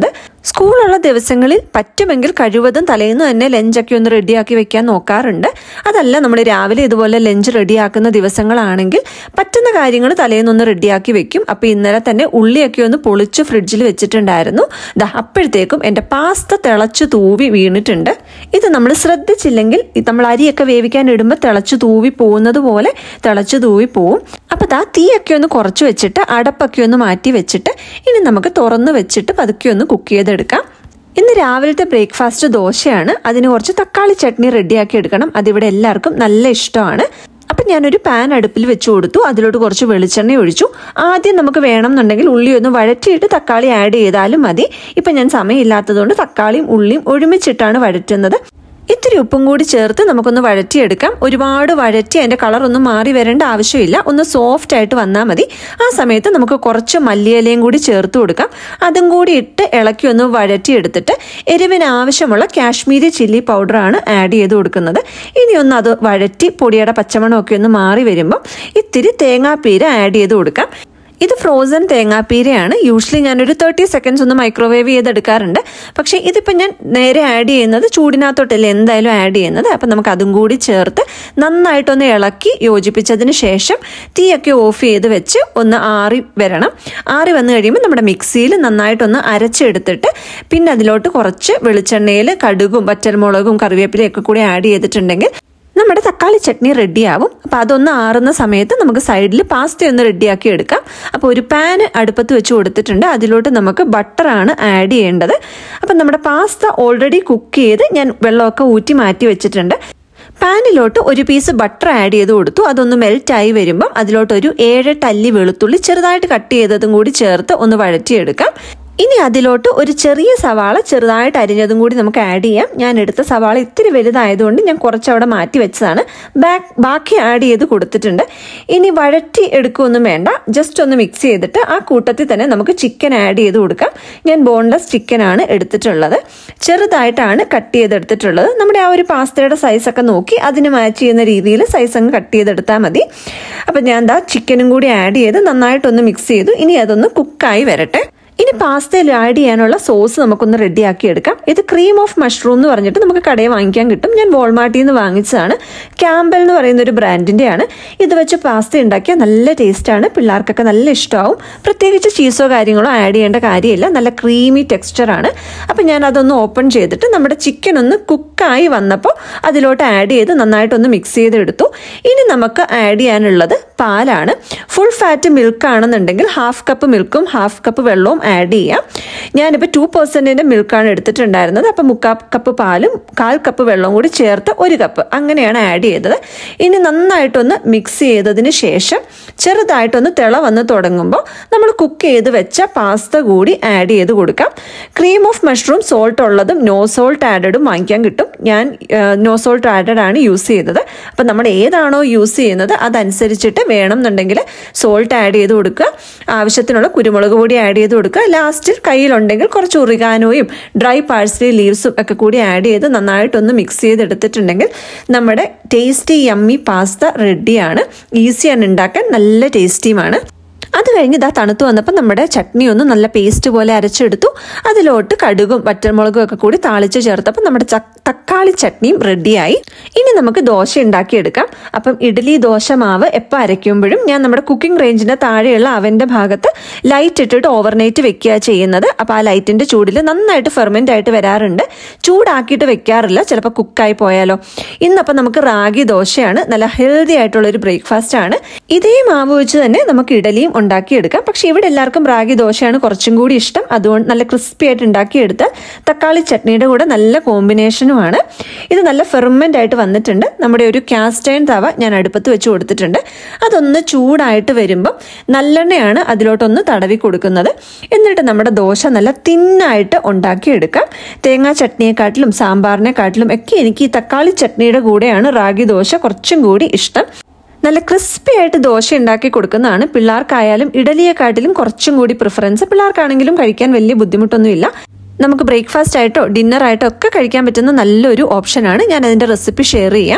സ്കൂളുള്ള ദിവസങ്ങളിൽ പറ്റുമെങ്കിൽ കഴിവതും തലേന്ന് തന്നെ ലഞ്ചൊക്കെ ഒന്ന് റെഡിയാക്കി വെക്കാൻ നോക്കാറുണ്ട് അതല്ല നമ്മൾ രാവിലെ ഇതുപോലെ ലഞ്ച് റെഡിയാക്കുന്ന ദിവസങ്ങളാണെങ്കിൽ പറ്റുന്ന കാര്യങ്ങൾ തലേന്നൊന്ന് റെഡിയാക്കി വെക്കും അപ്പോൾ ഇന്നലെ തന്നെ ഉള്ളിയൊക്കെ ഒന്ന് പൊളിച്ച് ഫ്രിഡ്ജിൽ വെച്ചിട്ടുണ്ടായിരുന്നു ദാ അപ്പോഴത്തേക്കും എൻ്റെ പാസ്ത തിളച്ച് തൂവി വീണിട്ടുണ്ട് ഇത് നമ്മൾ ശ്രദ്ധിച്ചില്ലെങ്കിൽ നമ്മൾ അരിയൊക്കെ വേവിക്കാൻ ഇടുമ്പോൾ തിളച്ച് തൂവി പോകുന്നത് പോലെ തിളച്ച് തൂവി പോവും അപ്പോൾ ദാ തീയൊക്കെ ഒന്ന് കുറച്ച് വെച്ചിട്ട് അടപ്പൊക്കെ ഒന്ന് മാറ്റി വെച്ചിട്ട് ഇനി നമുക്ക് തുറന്ന് വെച്ചിട്ട് പതുക്കെ ഒന്ന് കുക്ക് ചെയ്തെടുക്കാം ഇന്ന് രാവിലത്തെ ബ്രേക്ക്ഫാസ്റ്റ് ദോശയാണ് അതിന് കുറച്ച് തക്കാളി ചട്നി റെഡിയാക്കി എടുക്കണം അതിവിടെ എല്ലാവർക്കും നല്ല ഇഷ്ടമാണ് അപ്പം ഞാനൊരു പാൻ അടുപ്പിൽ വെച്ച് കൊടുത്തു അതിലോട്ട് കുറച്ച് വെളിച്ചെണ്ണ ഒഴിച്ചു ആദ്യം നമുക്ക് വേണമെന്നുണ്ടെങ്കിൽ ഉള്ളി ഒന്ന് വഴറ്റിയിട്ട് തക്കാളി ആഡ് ചെയ്താലും മതി ഇപ്പം ഞാൻ സമയമില്ലാത്തതുകൊണ്ട് തക്കാളിയും ഉള്ളിയും ഒരുമിച്ചിട്ടാണ് വഴറ്റുന്നത് ഇത്തിരി ഉപ്പും കൂടി ചേർത്ത് നമുക്കൊന്ന് വഴറ്റിയെടുക്കാം ഒരുപാട് വഴറ്റി അതിൻ്റെ കളർ ഒന്നും മാറി വരേണ്ട ആവശ്യമില്ല ഒന്ന് സോഫ്റ്റ് ആയിട്ട് വന്നാൽ മതി ആ സമയത്ത് നമുക്ക് കുറച്ച് മല്ലിയിലയും കൂടി ചേർത്ത് കൊടുക്കാം അതും കൂടി ഇട്ട് ഇളക്കി ഒന്ന് വഴറ്റിയെടുത്തിട്ട് എരിവിന് ആവശ്യമുള്ള കാശ്മീരി ചില്ലി പൗഡറാണ് ആഡ് ചെയ്ത് കൊടുക്കുന്നത് ഇനി ഒന്ന് അത് വഴറ്റി പൊടിയുടെ പച്ചമണമൊക്കെ ഒന്ന് മാറി വരുമ്പം ഇത്തിരി തേങ്ങാപ്പീര ആഡ് ചെയ്ത് കൊടുക്കാം ഇത് ഫ്രോസൺ തേങ്ങാപ്പീരയാണ് യൂഷ്വലി ഞാനൊരു തേർട്ടി സെക്കൻഡ്സ് ഒന്ന് മൈക്രോവേവ് ചെയ്തെടുക്കാറുണ്ട് പക്ഷേ ഇതിപ്പോൾ ഞാൻ നേരെ ആഡ് ചെയ്യുന്നത് ചൂടിനകത്തോട്ടല്ലേ എന്തായാലും ആഡ് ചെയ്യുന്നത് അപ്പം നമുക്ക് അതും കൂടി ചേർത്ത് നന്നായിട്ടൊന്ന് ഇളക്കി യോജിപ്പിച്ചതിന് ശേഷം തീയൊക്കെ ഓഫ് ചെയ്ത് വെച്ച് ഒന്ന് ആറി വരണം ആറി വന്നു കഴിയുമ്പോൾ നമ്മുടെ മിക്സിയിൽ നന്നായിട്ടൊന്ന് അരച്ചെടുത്തിട്ട് പിന്നെ അതിലോട്ട് കുറച്ച് വെളിച്ചെണ്ണയിൽ കടുകും വറ്റൽമുളകും കറിവേപ്പിലയൊക്കെ കൂടി ആഡ് ചെയ്തിട്ടുണ്ടെങ്കിൽ നമ്മുടെ തക്കാളി ചട്നി റെഡിയാവും അപ്പോൾ അതൊന്ന് ആറുന്ന സമയത്ത് നമുക്ക് സൈഡിൽ പാസ്ത ഒന്ന് റെഡിയാക്കി എടുക്കാം അപ്പോൾ ഒരു പാന് അടുപ്പത്ത് വെച്ച് കൊടുത്തിട്ടുണ്ട് അതിലോട്ട് നമുക്ക് ബട്ടറാണ് ആഡ് ചെയ്യേണ്ടത് അപ്പം നമ്മുടെ പാസ്ത ഓൾറെഡി കുക്ക് ചെയ്ത് ഞാൻ വെള്ളമൊക്കെ ഊറ്റി മാറ്റി വെച്ചിട്ടുണ്ട് പാനിലോട്ട് ഒരു പീസ് ബട്ടർ ആഡ് ചെയ്ത് കൊടുത്തു അതൊന്ന് മെൽറ്റായി വരുമ്പം അതിലോട്ടൊരു ഏഴ് ടല്ലി വെളുത്തുള്ളി ചെറുതായിട്ട് കട്ട് ചെയ്തതും കൂടി ചേർത്ത് ഒന്ന് വഴറ്റിയെടുക്കാം ഇനി അതിലോട്ട് ഒരു ചെറിയ സവാള ചെറുതായിട്ട് അരിഞ്ഞതും കൂടി നമുക്ക് ആഡ് ചെയ്യാം ഞാൻ എടുത്ത സവാള ഇത്തിരി വലുതായതുകൊണ്ട് ഞാൻ കുറച്ച് അവിടെ മാറ്റി വെച്ചതാണ് ബാക്ക് ബാക്കി ആഡ് ചെയ്ത് കൊടുത്തിട്ടുണ്ട് ഇനി വഴറ്റി എടുക്കുകയൊന്നും വേണ്ട ജസ്റ്റ് ഒന്ന് മിക്സ് ചെയ്തിട്ട് ആ കൂട്ടത്തിൽ തന്നെ നമുക്ക് ചിക്കൻ ആഡ് ചെയ്ത് കൊടുക്കാം ഞാൻ ബോൺലെസ് ചിക്കനാണ് എടുത്തിട്ടുള്ളത് ചെറുതായിട്ടാണ് കട്ട് ചെയ്തെടുത്തിട്ടുള്ളത് നമ്മുടെ ആ ഒരു പാസ്തയുടെ സൈസൊക്കെ നോക്കി അതിന് മാച്ച് ചെയ്യുന്ന രീതിയിൽ സൈസ് അങ്ങ് കട്ട് ചെയ്തെടുത്താൽ മതി അപ്പം ഞാൻ എന്താ ചിക്കനും കൂടി ആഡ് ചെയ്ത് നന്നായിട്ടൊന്ന് മിക്സ് ചെയ്തു ഇനി അതൊന്ന് കുക്കായി വരട്ടെ ഇനി പാസ്തയിൽ ആഡ് ചെയ്യാനുള്ള സോസ് നമുക്കൊന്ന് റെഡിയാക്കി എടുക്കാം ഇത് ക്രീം ഓഫ് മഷ്റൂം എന്ന് പറഞ്ഞിട്ട് നമുക്ക് കടയിൽ വാങ്ങിക്കാൻ കിട്ടും ഞാൻ വോൾമാർട്ടിൽ നിന്ന് വാങ്ങിച്ചതാണ് ക്യാമ്പൽ എന്ന് പറയുന്ന ഒരു ബ്രാൻഡിൻ്റെയാണ് ഇത് വെച്ച് പാസ്ത ഉണ്ടാക്കിയാൽ നല്ല ടേസ്റ്റാണ് പിള്ളേർക്കൊക്കെ നല്ല ഇഷ്ടമാവും പ്രത്യേകിച്ച് ചീസോ കാര്യങ്ങളോ ആഡ് ചെയ്യേണ്ട കാര്യമില്ല നല്ല ക്രീമി ടെക്സ്ചറാണ് അപ്പം ഞാൻ അതൊന്ന് ഓപ്പൺ ചെയ്തിട്ട് നമ്മുടെ ചിക്കൻ ഒന്ന് കുക്കായി വന്നപ്പോൾ അതിലോട്ട് ആഡ് ചെയ്ത് നന്നായിട്ടൊന്ന് മിക്സ് ചെയ്തെടുത്തു ഇനി നമുക്ക് ആഡ് ചെയ്യാനുള്ളത് പാലാണ് ഫുൾ ഫാറ്റ് മിൽക്ക് ആണെന്നുണ്ടെങ്കിൽ ഹാഫ് കപ്പ് മിൽക്കും ഹാഫ് കപ്പ് വെള്ളവും ആഡ് ചെയ്യാം ഞാനിപ്പോൾ ടു പെർസെൻറ്റിൻ്റെ മിൽക്കാണ് എടുത്തിട്ടുണ്ടായിരുന്നത് അപ്പോൾ മുക്കാൽ കപ്പ് പാലും കാൽ കപ്പ് വെള്ളവും കൂടി ചേർത്ത് ഒരു കപ്പ് അങ്ങനെയാണ് ആഡ് ചെയ്തത് ഇനി നന്നായിട്ടൊന്ന് മിക്സ് ചെയ്തതിന് ശേഷം ചെറുതായിട്ടൊന്ന് തിള വന്ന് തുടങ്ങുമ്പോൾ നമ്മൾ കുക്ക് ചെയ്ത് വെച്ച പാസ്ത കൂടി ആഡ് ചെയ്ത് കൊടുക്കാം ക്രീം ഓഫ് മഷ്റൂം സോൾട്ട് ഉള്ളതും നോ സോൾട്ട് ആഡഡും വാങ്ങിക്കാൻ കിട്ടും ഞാൻ നോ സോൾട്ട് ആഡഡ് ആണ് യൂസ് ചെയ്തത് അപ്പം നമ്മൾ ഏതാണോ യൂസ് ചെയ്യുന്നത് അതനുസരിച്ചിട്ട് വേണം എന്നുണ്ടെങ്കിൽ സോൾട്ട് ആഡ് ചെയ്ത് കൊടുക്കുക ആവശ്യത്തിനുള്ള കുരുമുളക് പൊടി ആഡ് ചെയ്ത് കൊടുക്കുക ലാസ്റ്റിൽ കയ്യിലുണ്ടെങ്കിൽ കുറച്ച് ഉറിഗാനോയും ഡ്രൈ പാഴ്സലി ലീവ്സും ഒക്കെ കൂടി ആഡ് ചെയ്ത് നന്നായിട്ടൊന്ന് മിക്സ് ചെയ്തെടുത്തിട്ടുണ്ടെങ്കിൽ നമ്മുടെ ടേസ്റ്റി യമ്മി പാസ്ത റെഡിയാണ് ഈസിയാണ് ഉണ്ടാക്കാൻ നല്ല ടേസ്റ്റിയുമാണ് അത് കഴിഞ്ഞ് ഇതാ തണുത്ത് വന്നപ്പോൾ നമ്മുടെ ചട്നി ഒന്ന് നല്ല പേസ്റ്റ് പോലെ അരച്ചെടുത്തു അതിലോട്ട് കടുകും വറ്റൽമുളകും ഒക്കെ കൂടി താളിച്ച് ചേർത്തപ്പോൾ നമ്മുടെ തക്കാളി ചട്നിയും റെഡിയായി ഇനി നമുക്ക് ദോശ ഉണ്ടാക്കിയെടുക്കാം അപ്പം ഇഡ്ഡലി ദോശ മാവ് എപ്പോൾ അരയ്ക്കുമ്പോഴും ഞാൻ നമ്മുടെ കുക്കിംഗ് റേഞ്ചിൻ്റെ താഴെയുള്ള അവൻ്റെ ഭാഗത്ത് ലൈറ്റ് ഇട്ടിട്ട് ഓവർനൈറ്റ് വെക്കുക ചെയ്യുന്നത് അപ്പോൾ ആ ലൈറ്റിൻ്റെ ചൂടിൽ നന്നായിട്ട് ഫെർമെൻ്റ് ആയിട്ട് വരാറുണ്ട് ചൂടാക്കിയിട്ട് വെക്കാറില്ല ചിലപ്പോൾ കുക്കായി പോയാലോ ഇന്നപ്പോൾ നമുക്ക് റാഗി ദോശയാണ് നല്ല ഹെൽത്തി ആയിട്ടുള്ള ഒരു ബ്രേക്ക്ഫാസ്റ്റ് ആണ് ഇതേ മാവ് വെച്ച് തന്നെ നമുക്ക് ഇഡലിയും ഉണ്ടാക്കിയെടുക്കാം പക്ഷേ ഇവിടെ എല്ലാവർക്കും റാഗി ദോശയാണ് കുറച്ചും കൂടി ഇഷ്ടം അതുകൊണ്ട് നല്ല ക്രിസ്പി ആയിട്ട് ഉണ്ടാക്കിയെടുത്താൽ തക്കാളി ചട്നിയുടെ കൂടെ നല്ല കോമ്പിനേഷനുമാണ് ഇത് നല്ല ഫെർമെൻ്റ് ആയിട്ട് വന്നിട്ടുണ്ട് നമ്മുടെ ഒരു കാസ്റ്റൈൻ തവ ഞാൻ അടുപ്പത്ത് വെച്ച് കൊടുത്തിട്ടുണ്ട് അതൊന്ന് ചൂടായിട്ട് വരുമ്പം നല്ലെണ്ണയാണ് അതിലോട്ടൊന്ന് തടവി കൊടുക്കുന്നത് എന്നിട്ട് നമ്മുടെ ദോശ നല്ല തിന്നായിട്ട് ഉണ്ടാക്കിയെടുക്കാം തേങ്ങാ ചട്നിയെക്കാട്ടിലും സാമ്പാറിനെക്കാട്ടിലും ഒക്കെ എനിക്ക് ഈ തക്കാളി ചട്നിയുടെ കൂടെയാണ് റാഗി ദോശ കുറച്ചും കൂടി ഇഷ്ടം നല്ല ക്രിസ്പി ആയിട്ട് ദോശ ഉണ്ടാക്കി കൊടുക്കുന്നതാണ് പിള്ളേർക്കായാലും ഇഡലിയെക്കാട്ടിലും കുറച്ചും കൂടി പ്രിഫറൻസ് പിള്ളേർക്കാണെങ്കിലും കഴിക്കാൻ വലിയ ബുദ്ധിമുട്ടൊന്നുമില്ല നമുക്ക് ബ്രേക്ക്ഫാസ്റ്റ് ആയിട്ടോ ഡിന്നർ ആയിട്ടോ ഒക്കെ കഴിക്കാൻ പറ്റുന്ന നല്ലൊരു ഓപ്ഷനാണ് ഞാൻ അതിൻ്റെ റെസിപ്പി ഷെയർ ചെയ്യാം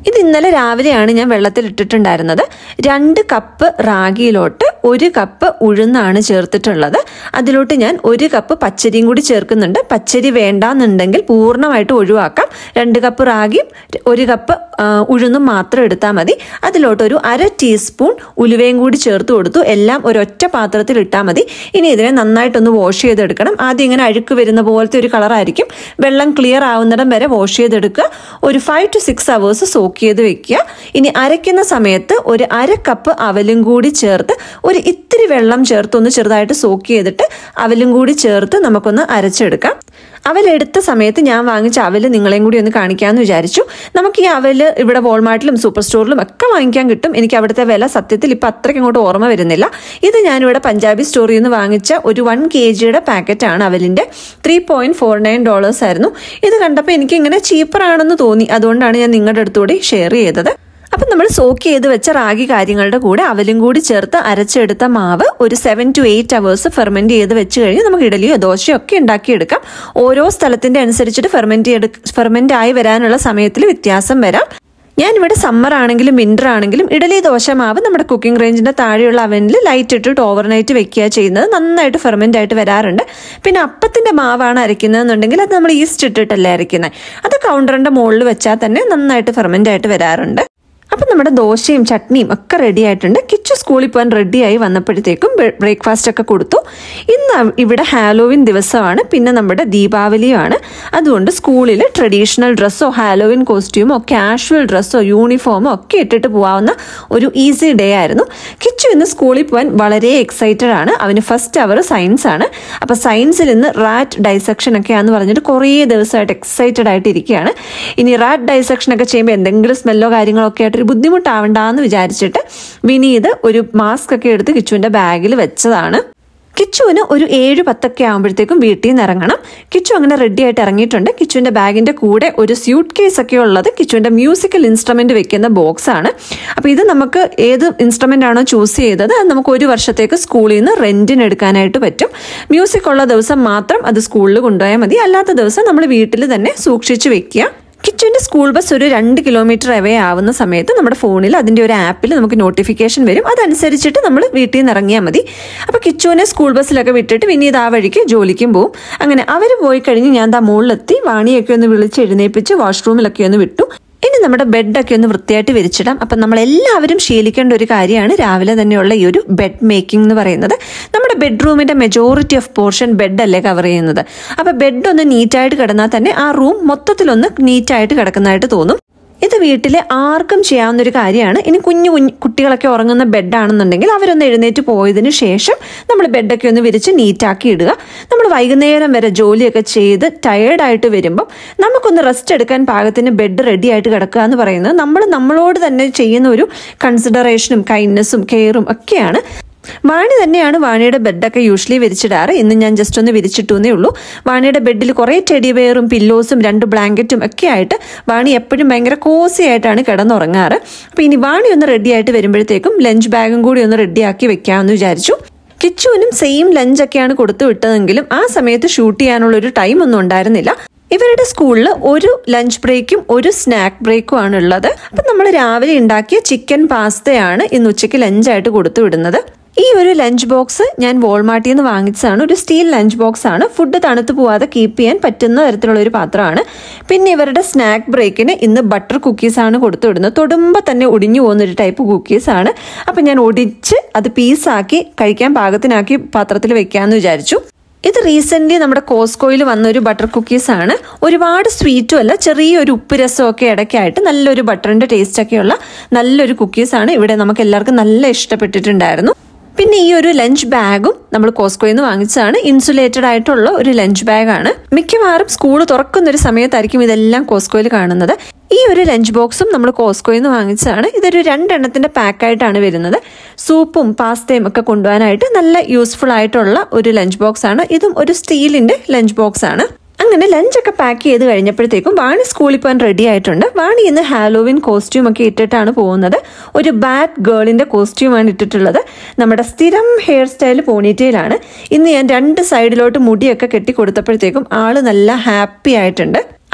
ഇത് ഇന്നലെ രാവിലെയാണ് ഞാൻ വെള്ളത്തിൽ ഇട്ടിട്ടുണ്ടായിരുന്നത് രണ്ട് കപ്പ് റാഗിയിലോട്ട് ഒരു കപ്പ് ഉഴുന്നാണ് ചേർത്തിട്ടുള്ളത് അതിലോട്ട് ഞാൻ ഒരു കപ്പ് പച്ചരിയും കൂടി ചേർക്കുന്നുണ്ട് പച്ചരി വേണ്ടാന്നുണ്ടെങ്കിൽ പൂർണ്ണമായിട്ട് ഒഴിവാക്കാം രണ്ട് കപ്പ് റാഗിയും ഒരു കപ്പ് ആ, ഉഴുന്നും മാത്രം എടുത്താൽ മതി അതിലോട്ട് ഒരു അര ടീസ്പൂൺ ഉലുവയും കൂടി ചേർത്ത് കൊടുത്തു എല്ലാം ഒരൊറ്റ പാത്രത്തിൽ ഇട്ടാൽ മതി ഇനി ഇതിനെ നന്നായിട്ടൊന്ന് വാഷ് ചെയ്തെടുക്കണം ആദ്യം ഇങ്ങനെ അഴുക്ക് വരുന്ന പോലത്തെ ഒരു കളറായിരിക്കും വെള്ളം ക്ലിയർ ആവുന്നിടം വരെ വാഷ് ചെയ്തെടുക്കുക ഒരു five to six hours soak ചെയ്ത് വെക്കുക ഇനി അരയ്ക്കുന്ന സമയത്ത് ഒരു അര കപ്പ് അവലും കൂടി ചേർത്ത് ഒരു ഇത്തിരി വെള്ളം ചേർത്ത് ഒന്ന് ചെറുതായിട്ട് സോക്ക് ചെയ്തിട്ട് അവലും കൂടി ചേർത്ത് നമുക്കൊന്ന് അരച്ചെടുക്കാം അവലെടുത്ത സമയത്ത് ഞാൻ വാങ്ങിച്ച അവല് നിങ്ങളെയും കൂടി ഒന്ന് കാണിക്കാമെന്ന് വിചാരിച്ചു നമുക്ക് ഈ അവല് ഇവിടെ വോൾമാർട്ടിലും സൂപ്പർ സ്റ്റോറിലും ഒക്കെ വാങ്ങിക്കാൻ കിട്ടും എനിക്ക് അവിടുത്തെ വില സത്യത്തിൽ ഇപ്പം അത്രയ്ക്ക് അങ്ങോട്ട് ഓർമ്മ വരുന്നില്ല ഇത് ഞാനിവിടെ പഞ്ചാബി സ്റ്റോറിൽ നിന്ന് വാങ്ങിച്ച ഒരു വൺ കെ ജിയുടെ പാക്കറ്റാണ് അവലിൻ്റെ three point four nine dollars ആയിരുന്നു ഇത് കണ്ടപ്പോൾ എനിക്ക് ഇങ്ങനെ ചീപ്പറാണെന്ന് തോന്നി അതുകൊണ്ടാണ് ഞാൻ നിങ്ങളുടെ അടുത്തുകൂടി ഷെയർ ചെയ്തത് അപ്പം നമ്മൾ സോക്ക് ചെയ്ത് വെച്ച റാഗി കാര്യങ്ങളുടെ കൂടെ അവലും കൂടി ചേർത്ത് അരച്ചെടുത്ത മാവ് ഒരു seven to eight hours ferment ചെയ്ത് വെച്ച് കഴിഞ്ഞ് നമുക്ക് ഇഡലിയോ ദോശയോ ഒക്കെ ഉണ്ടാക്കിയെടുക്കാം ഓരോ സ്ഥലത്തിൻ്റെ അനുസരിച്ചിട്ട് ഫെർമെൻറ്റ് ചെയ്ത് ഫെർമെൻ്റ് ആയി വരാനുള്ള സമയത്തിൽ വ്യത്യാസം വരാം ഞാനിവിടെ സമ്മർ ആണെങ്കിലും വിൻ്റർ ആണെങ്കിലും ഇഡലി ദോശ മാവ് നമ്മുടെ കുക്കിംഗ് റേഞ്ചിൻ്റെ താഴെയുള്ള അവനിൽ ലൈറ്റ് ഇട്ടിട്ട് ഓവർനൈറ്റ് വെക്കുക ചെയ്യുന്നത് നന്നായിട്ട് ഫെർമെൻ്റ് ആയിട്ട് വരാറുണ്ട് പിന്നെ അപ്പത്തിൻ്റെ മാവാണ് അരയ്ക്കുന്നതെന്നുണ്ടെങ്കിൽ അത് നമ്മൾ ഈസ്റ്റ് ഇട്ടിട്ടല്ലേ അരയ്ക്കുന്നത് അത് കൗണ്ടറിൻ്റെ മുകളിൽ വെച്ചാൽ തന്നെ നന്നായിട്ട് ഫെർമെൻ്റ് ആയിട്ട് വരാറുണ്ട് അപ്പം നമ്മുടെ ദോശയും ചട്നിയും ഒക്കെ റെഡി ആയിട്ടുണ്ട് കിച്ചു സ്കൂളിൽ പോകാൻ റെഡിയായി വന്നപ്പോഴത്തേക്കും ബ്രേക്ക്ഫാസ്റ്റ് ഒക്കെ കൊടുത്തു ഇന്ന് ഇവിടെ ഹാലോവിൻ ദിവസമാണ് പിന്നെ നമ്മുടെ ദീപാവലിയുമാണ് അതുകൊണ്ട് സ്കൂളിൽ ട്രഡീഷണൽ ഡ്രസ്സോ ഹാലോവിൻ കോസ്റ്റ്യൂമോ കാഷ്വൽ ഡ്രസ്സോ യൂണിഫോമോ ഒക്കെ ഇട്ടിട്ട് പോകാവുന്ന ഒരു ഈസി ഡേ ആയിരുന്നു കിച്ചു ഇന്ന് സ്കൂളിൽ പോകാൻ വളരെ എക്സൈറ്റഡ് ആണ് അവന് ഫസ്റ്റ് അവർ സയൻസ് ആണ് അപ്പോൾ സയൻസിൽ ഇന്ന് റാറ്റ് ഡൈസെക്ഷൻ ഒക്കെയാന്ന് പറഞ്ഞിട്ട് കുറേ ദിവസമായിട്ട് എക്സൈറ്റഡ് ആയിട്ട് ഇരിക്കുകയാണ് ഇനി റാറ്റ് ഡൈസെക്ഷൻ ഒക്കെ ചെയ്യുമ്പോൾ എന്തെങ്കിലും സ്മെല്ലോ കാര്യങ്ങളോ ഒക്കെ ആയിട്ട് ഒരു ബുദ്ധിമുട്ടാവണ്ടെന്ന് വിചാരിച്ചിട്ട് വിനീത് ഒരു മാസ്ക് ഒക്കെ എടുത്ത് കിച്ചുവിൻ്റെ ബാഗിൽ വെച്ചതാണ് കിച്ചുവിന് ഒരു ഏഴ് പത്തൊക്കെ ആകുമ്പോഴത്തേക്കും വീട്ടിൽ നിന്ന് ഇറങ്ങണം കിച്ചു അങ്ങനെ റെഡി ആയിട്ട് ഇറങ്ങിയിട്ടുണ്ട് കിച്ചുവിൻ്റെ ബാഗിൻ്റെ കൂടെ ഒരു സ്യൂട്ട് കേസ് ഒക്കെ ഉള്ളത് കിച്ചുവിൻ്റെ മ്യൂസിക്കൽ ഇൻസ്ട്രുമെൻ്റ് വെക്കുന്ന ബോക്സ് ആണ് അപ്പോൾ ഇത് നമുക്ക് ഏത് ഇൻസ്ട്രുമെൻ്റ് ആണോ ചൂസ് ചെയ്തത് അത് നമുക്ക് ഒരു വർഷത്തേക്ക് സ്കൂളിൽ നിന്ന് റെൻറ്റിന് എടുക്കാനായിട്ട് പറ്റും മ്യൂസിക് ഉള്ള ദിവസം മാത്രം അത് സ്കൂളിൽ കൊണ്ടുപോയാൽ മതി അല്ലാത്ത ദിവസം നമ്മൾ വീട്ടിൽ തന്നെ സൂക്ഷിച്ച് വെക്കുക കിച്ചുവിൻ്റെ സ്കൂൾ ബസ് ഒരു രണ്ട് കിലോമീറ്റർ അവേ ആവുന്ന സമയത്ത് നമ്മുടെ ഫോണിൽ അതിൻ്റെ ഒരു ആപ്പിൽ നമുക്ക് നോട്ടിഫിക്കേഷൻ വരും അതനുസരിച്ചിട്ട് നമ്മൾ വീട്ടിൽ നിന്ന് ഇറങ്ങിയാൽ മതി അപ്പോൾ കിച്ചുവിനെ സ്കൂൾ ബസ്സിലൊക്കെ വിട്ടിട്ട് വിനീത് ആ വഴിക്ക് ജോലിക്കും പോവും അങ്ങനെ അവർ പോയി കഴിഞ്ഞ് ഞാൻ ദാ മുകളിലെത്തി വാണിയൊക്കെ ഒന്ന് വിളിച്ച് എഴുന്നേൽപ്പിച്ച് വാഷ്റൂമിലൊക്കെ ഒന്ന് വിട്ടു ഇനി നമ്മുടെ ബെഡൊക്കെ ഒന്ന് വൃത്തിയായിട്ട് വിരിച്ചിടാം അപ്പം നമ്മൾ എല്ലാവരും ശീലിക്കേണ്ട ഒരു കാര്യമാണ് രാവിലെ തന്നെയുള്ള ഈ ഒരു ബെഡ് മേക്കിംഗ് എന്ന് പറയുന്നത് നമ്മുടെ ബെഡ്റൂമിൻ്റെ മെജോറിറ്റി ഓഫ് പോർഷൻ ബെഡല്ലേ കവർ ചെയ്യുന്നത് അപ്പോൾ ബെഡ് ഒന്ന് നീറ്റായിട്ട് കിടന്നാൽ തന്നെ ആ റൂം മൊത്തത്തിലൊന്ന് നീറ്റായിട്ട് കിടക്കുന്നതായിട്ട് തോന്നും ഇത് വീട്ടിലെ ആർക്കും ചെയ്യാവുന്ന ഒരു കാര്യമാണ് ഇനി കുഞ്ഞു കുഞ്ഞു കുട്ടികളൊക്കെ ഉറങ്ങുന്ന ബെഡാണെന്നുണ്ടെങ്കിൽ അവരൊന്ന് എഴുന്നേറ്റ് പോയതിനു ശേഷം നമ്മൾ ബെഡൊക്കെ ഒന്ന് വിരിച്ച് നീറ്റാക്കി ഇടുക നമ്മൾ വൈകുന്നേരം വരെ ജോലിയൊക്കെ ചെയ്ത് ടയേർഡായിട്ട് വരുമ്പം നമുക്കൊന്ന് റെസ്റ്റ് എടുക്കാൻ പാകത്തിന് ബെഡ് റെഡി ആയിട്ട് കിടക്കുക എന്ന് പറയുന്നത് നമ്മൾ നമ്മളോട് തന്നെ ചെയ്യുന്ന ഒരു കൺസിഡറേഷനും കൈൻഡ്നെസ്സും കെയറും ഒക്കെയാണ് വാണി തന്നെയാണ് വാണിയുടെ ബെഡൊക്കെ യൂഷ്വലി വിരിച്ചിടാറ് ഇന്ന് ഞാൻ ജസ്റ്റ് ഒന്ന് വിരിച്ചിട്ടുന്നേ ഉള്ളൂ വാണിയുടെ ബെഡിൽ കുറേ ടെഡി വെയറും പില്ലോസും രണ്ട് ബ്ലാങ്കറ്റും ഒക്കെ ആയിട്ട് വാണി എപ്പോഴും ഭയങ്കര കോസി ആയിട്ടാണ് കിടന്നുറങ്ങാറ് അപ്പോൾ ഇനി വാണി ഒന്ന് റെഡി ആയിട്ട് വരുമ്പോഴത്തേക്കും ലഞ്ച് ബാഗും കൂടി ഒന്ന് റെഡിയാക്കി വെക്കാമെന്ന് വിചാരിച്ചു കിച്ചുവിനും സെയിം ലഞ്ചൊക്കെയാണ് കൊടുത്തു വിട്ടതെങ്കിലും ആ സമയത്ത് ഷൂട്ട് ചെയ്യാനുള്ള ഒരു ടൈം ഒന്നും ഉണ്ടായിരുന്നില്ല ഇവരുടെ സ്കൂളിൽ ഒരു ലഞ്ച് ബ്രേക്കും ഒരു സ്നാക്ക് ബ്രേക്കും ആണ് ഉള്ളത് അപ്പം നമ്മൾ രാവിലെ ഉണ്ടാക്കിയ ചിക്കൻ പാസ്തയാണ് ഇന്ന് ഉച്ചയ്ക്ക് ലഞ്ചായിട്ട് കൊടുത്തു വിടുന്നത് ഈ ഒരു ലഞ്ച് ബോക്സ് ഞാൻ വോൾമാർട്ടിൽ നിന്ന് വാങ്ങിച്ചതാണ് ഒരു സ്റ്റീൽ ലഞ്ച് ബോക്സ് ആണ് ഫുഡ് തണുത്ത് പോവാതെ കീപ്പ് ചെയ്യാൻ പറ്റുന്ന തരത്തിലുള്ള ഒരു പാത്രമാണ് പിന്നെ ഇവരുടെ സ്നാക്ക് ബ്രേക്കിന് ഇന്ന് ബട്ടർ കുക്കീസ് ആണ് കൊടുത്തു വിടുന്നത് തൊടുമ്പോൾ തന്നെ ഒടിഞ്ഞു പോകുന്ന ഒരു ടൈപ്പ് കുക്കീസ് ആണ് അപ്പം ഞാൻ ഒടിച്ച് അത് പീസാക്കി കഴിക്കാൻ പാകത്തിനാക്കി പാത്രത്തിൽ വെക്കാമെന്ന് വിചാരിച്ചു ഇത് റീസെൻ്റ്ലി നമ്മുടെ കോസ്കോയിൽ വന്ന ഒരു ബട്ടർ കുക്കീസ് ആണ് ഒരുപാട് സ്വീറ്റും അല്ല ചെറിയൊരു ഉപ്പ് രസമൊക്കെ ഇടയ്ക്കായിട്ട് നല്ലൊരു ബട്ടറിൻ്റെ ടേസ്റ്റ് ഒക്കെയുള്ള നല്ലൊരു കുക്കീസാണ് ഇവിടെ നമുക്ക് എല്ലാവർക്കും നല്ല ഇഷ്ടപ്പെട്ടിട്ടുണ്ടായിരുന്നു പിന്നെ ഈ ഒരു ലഞ്ച് ബാഗും നമ്മൾ കോസ്കോയിൽ നിന്ന് വാങ്ങിച്ചതാണ് ഇൻസുലേറ്റഡ് ആയിട്ടുള്ള ഒരു ലഞ്ച് ബാഗാണ് മിക്കവാറും സ്കൂൾ തുറക്കുന്ന ഒരു സമയത്തായിരിക്കും ഇതെല്ലാം കോസ്കോയിൽ കാണുന്നത് ഈ ഒരു ലഞ്ച് ബോക്സും നമ്മൾ കോസ്കോയിൽ നിന്ന് വാങ്ങിച്ചതാണ് ഇതൊരു രണ്ടെണ്ണത്തിന്റെ പാക്കായിട്ടാണ് വരുന്നത് സൂപ്പും പാസ്തയും ഒക്കെ കൊണ്ടുപോകാനായിട്ട് നല്ല യൂസ്ഫുൾ ആയിട്ടുള്ള ഒരു ലഞ്ച് ബോക്സ് ആണ് ഇതും ഒരു സ്റ്റീലിന്റെ ലഞ്ച് ബോക്സ് ആണ് അങ്ങനെ ലഞ്ചൊക്കെ പാക്ക് ചെയ്ത് കഴിഞ്ഞപ്പോഴത്തേക്കും വാണി സ്കൂളിൽ പോകാൻ റെഡി ആയിട്ടുണ്ട് വാണി ഇന്ന് ഹാലോവിൻ കോസ്റ്റ്യൂം ഒക്കെ ഇട്ടിട്ടാണ് പോകുന്നത് ഒരു ബാറ്റ് ഗേളിന്റെ കോസ്റ്റ്യൂമാണ് ഇട്ടിട്ടുള്ളത് നമ്മുടെ സ്ഥിരം ഹെയർ സ്റ്റൈൽ പോണിറ്റയിലാണ് ഇന്ന് ഞാൻ രണ്ട് സൈഡിലോട്ട് മുടിയൊക്കെ കെട്ടി കൊടുത്തപ്പോഴത്തേക്കും ആള് നല്ല ഹാപ്പി ആയിട്ടുണ്ട്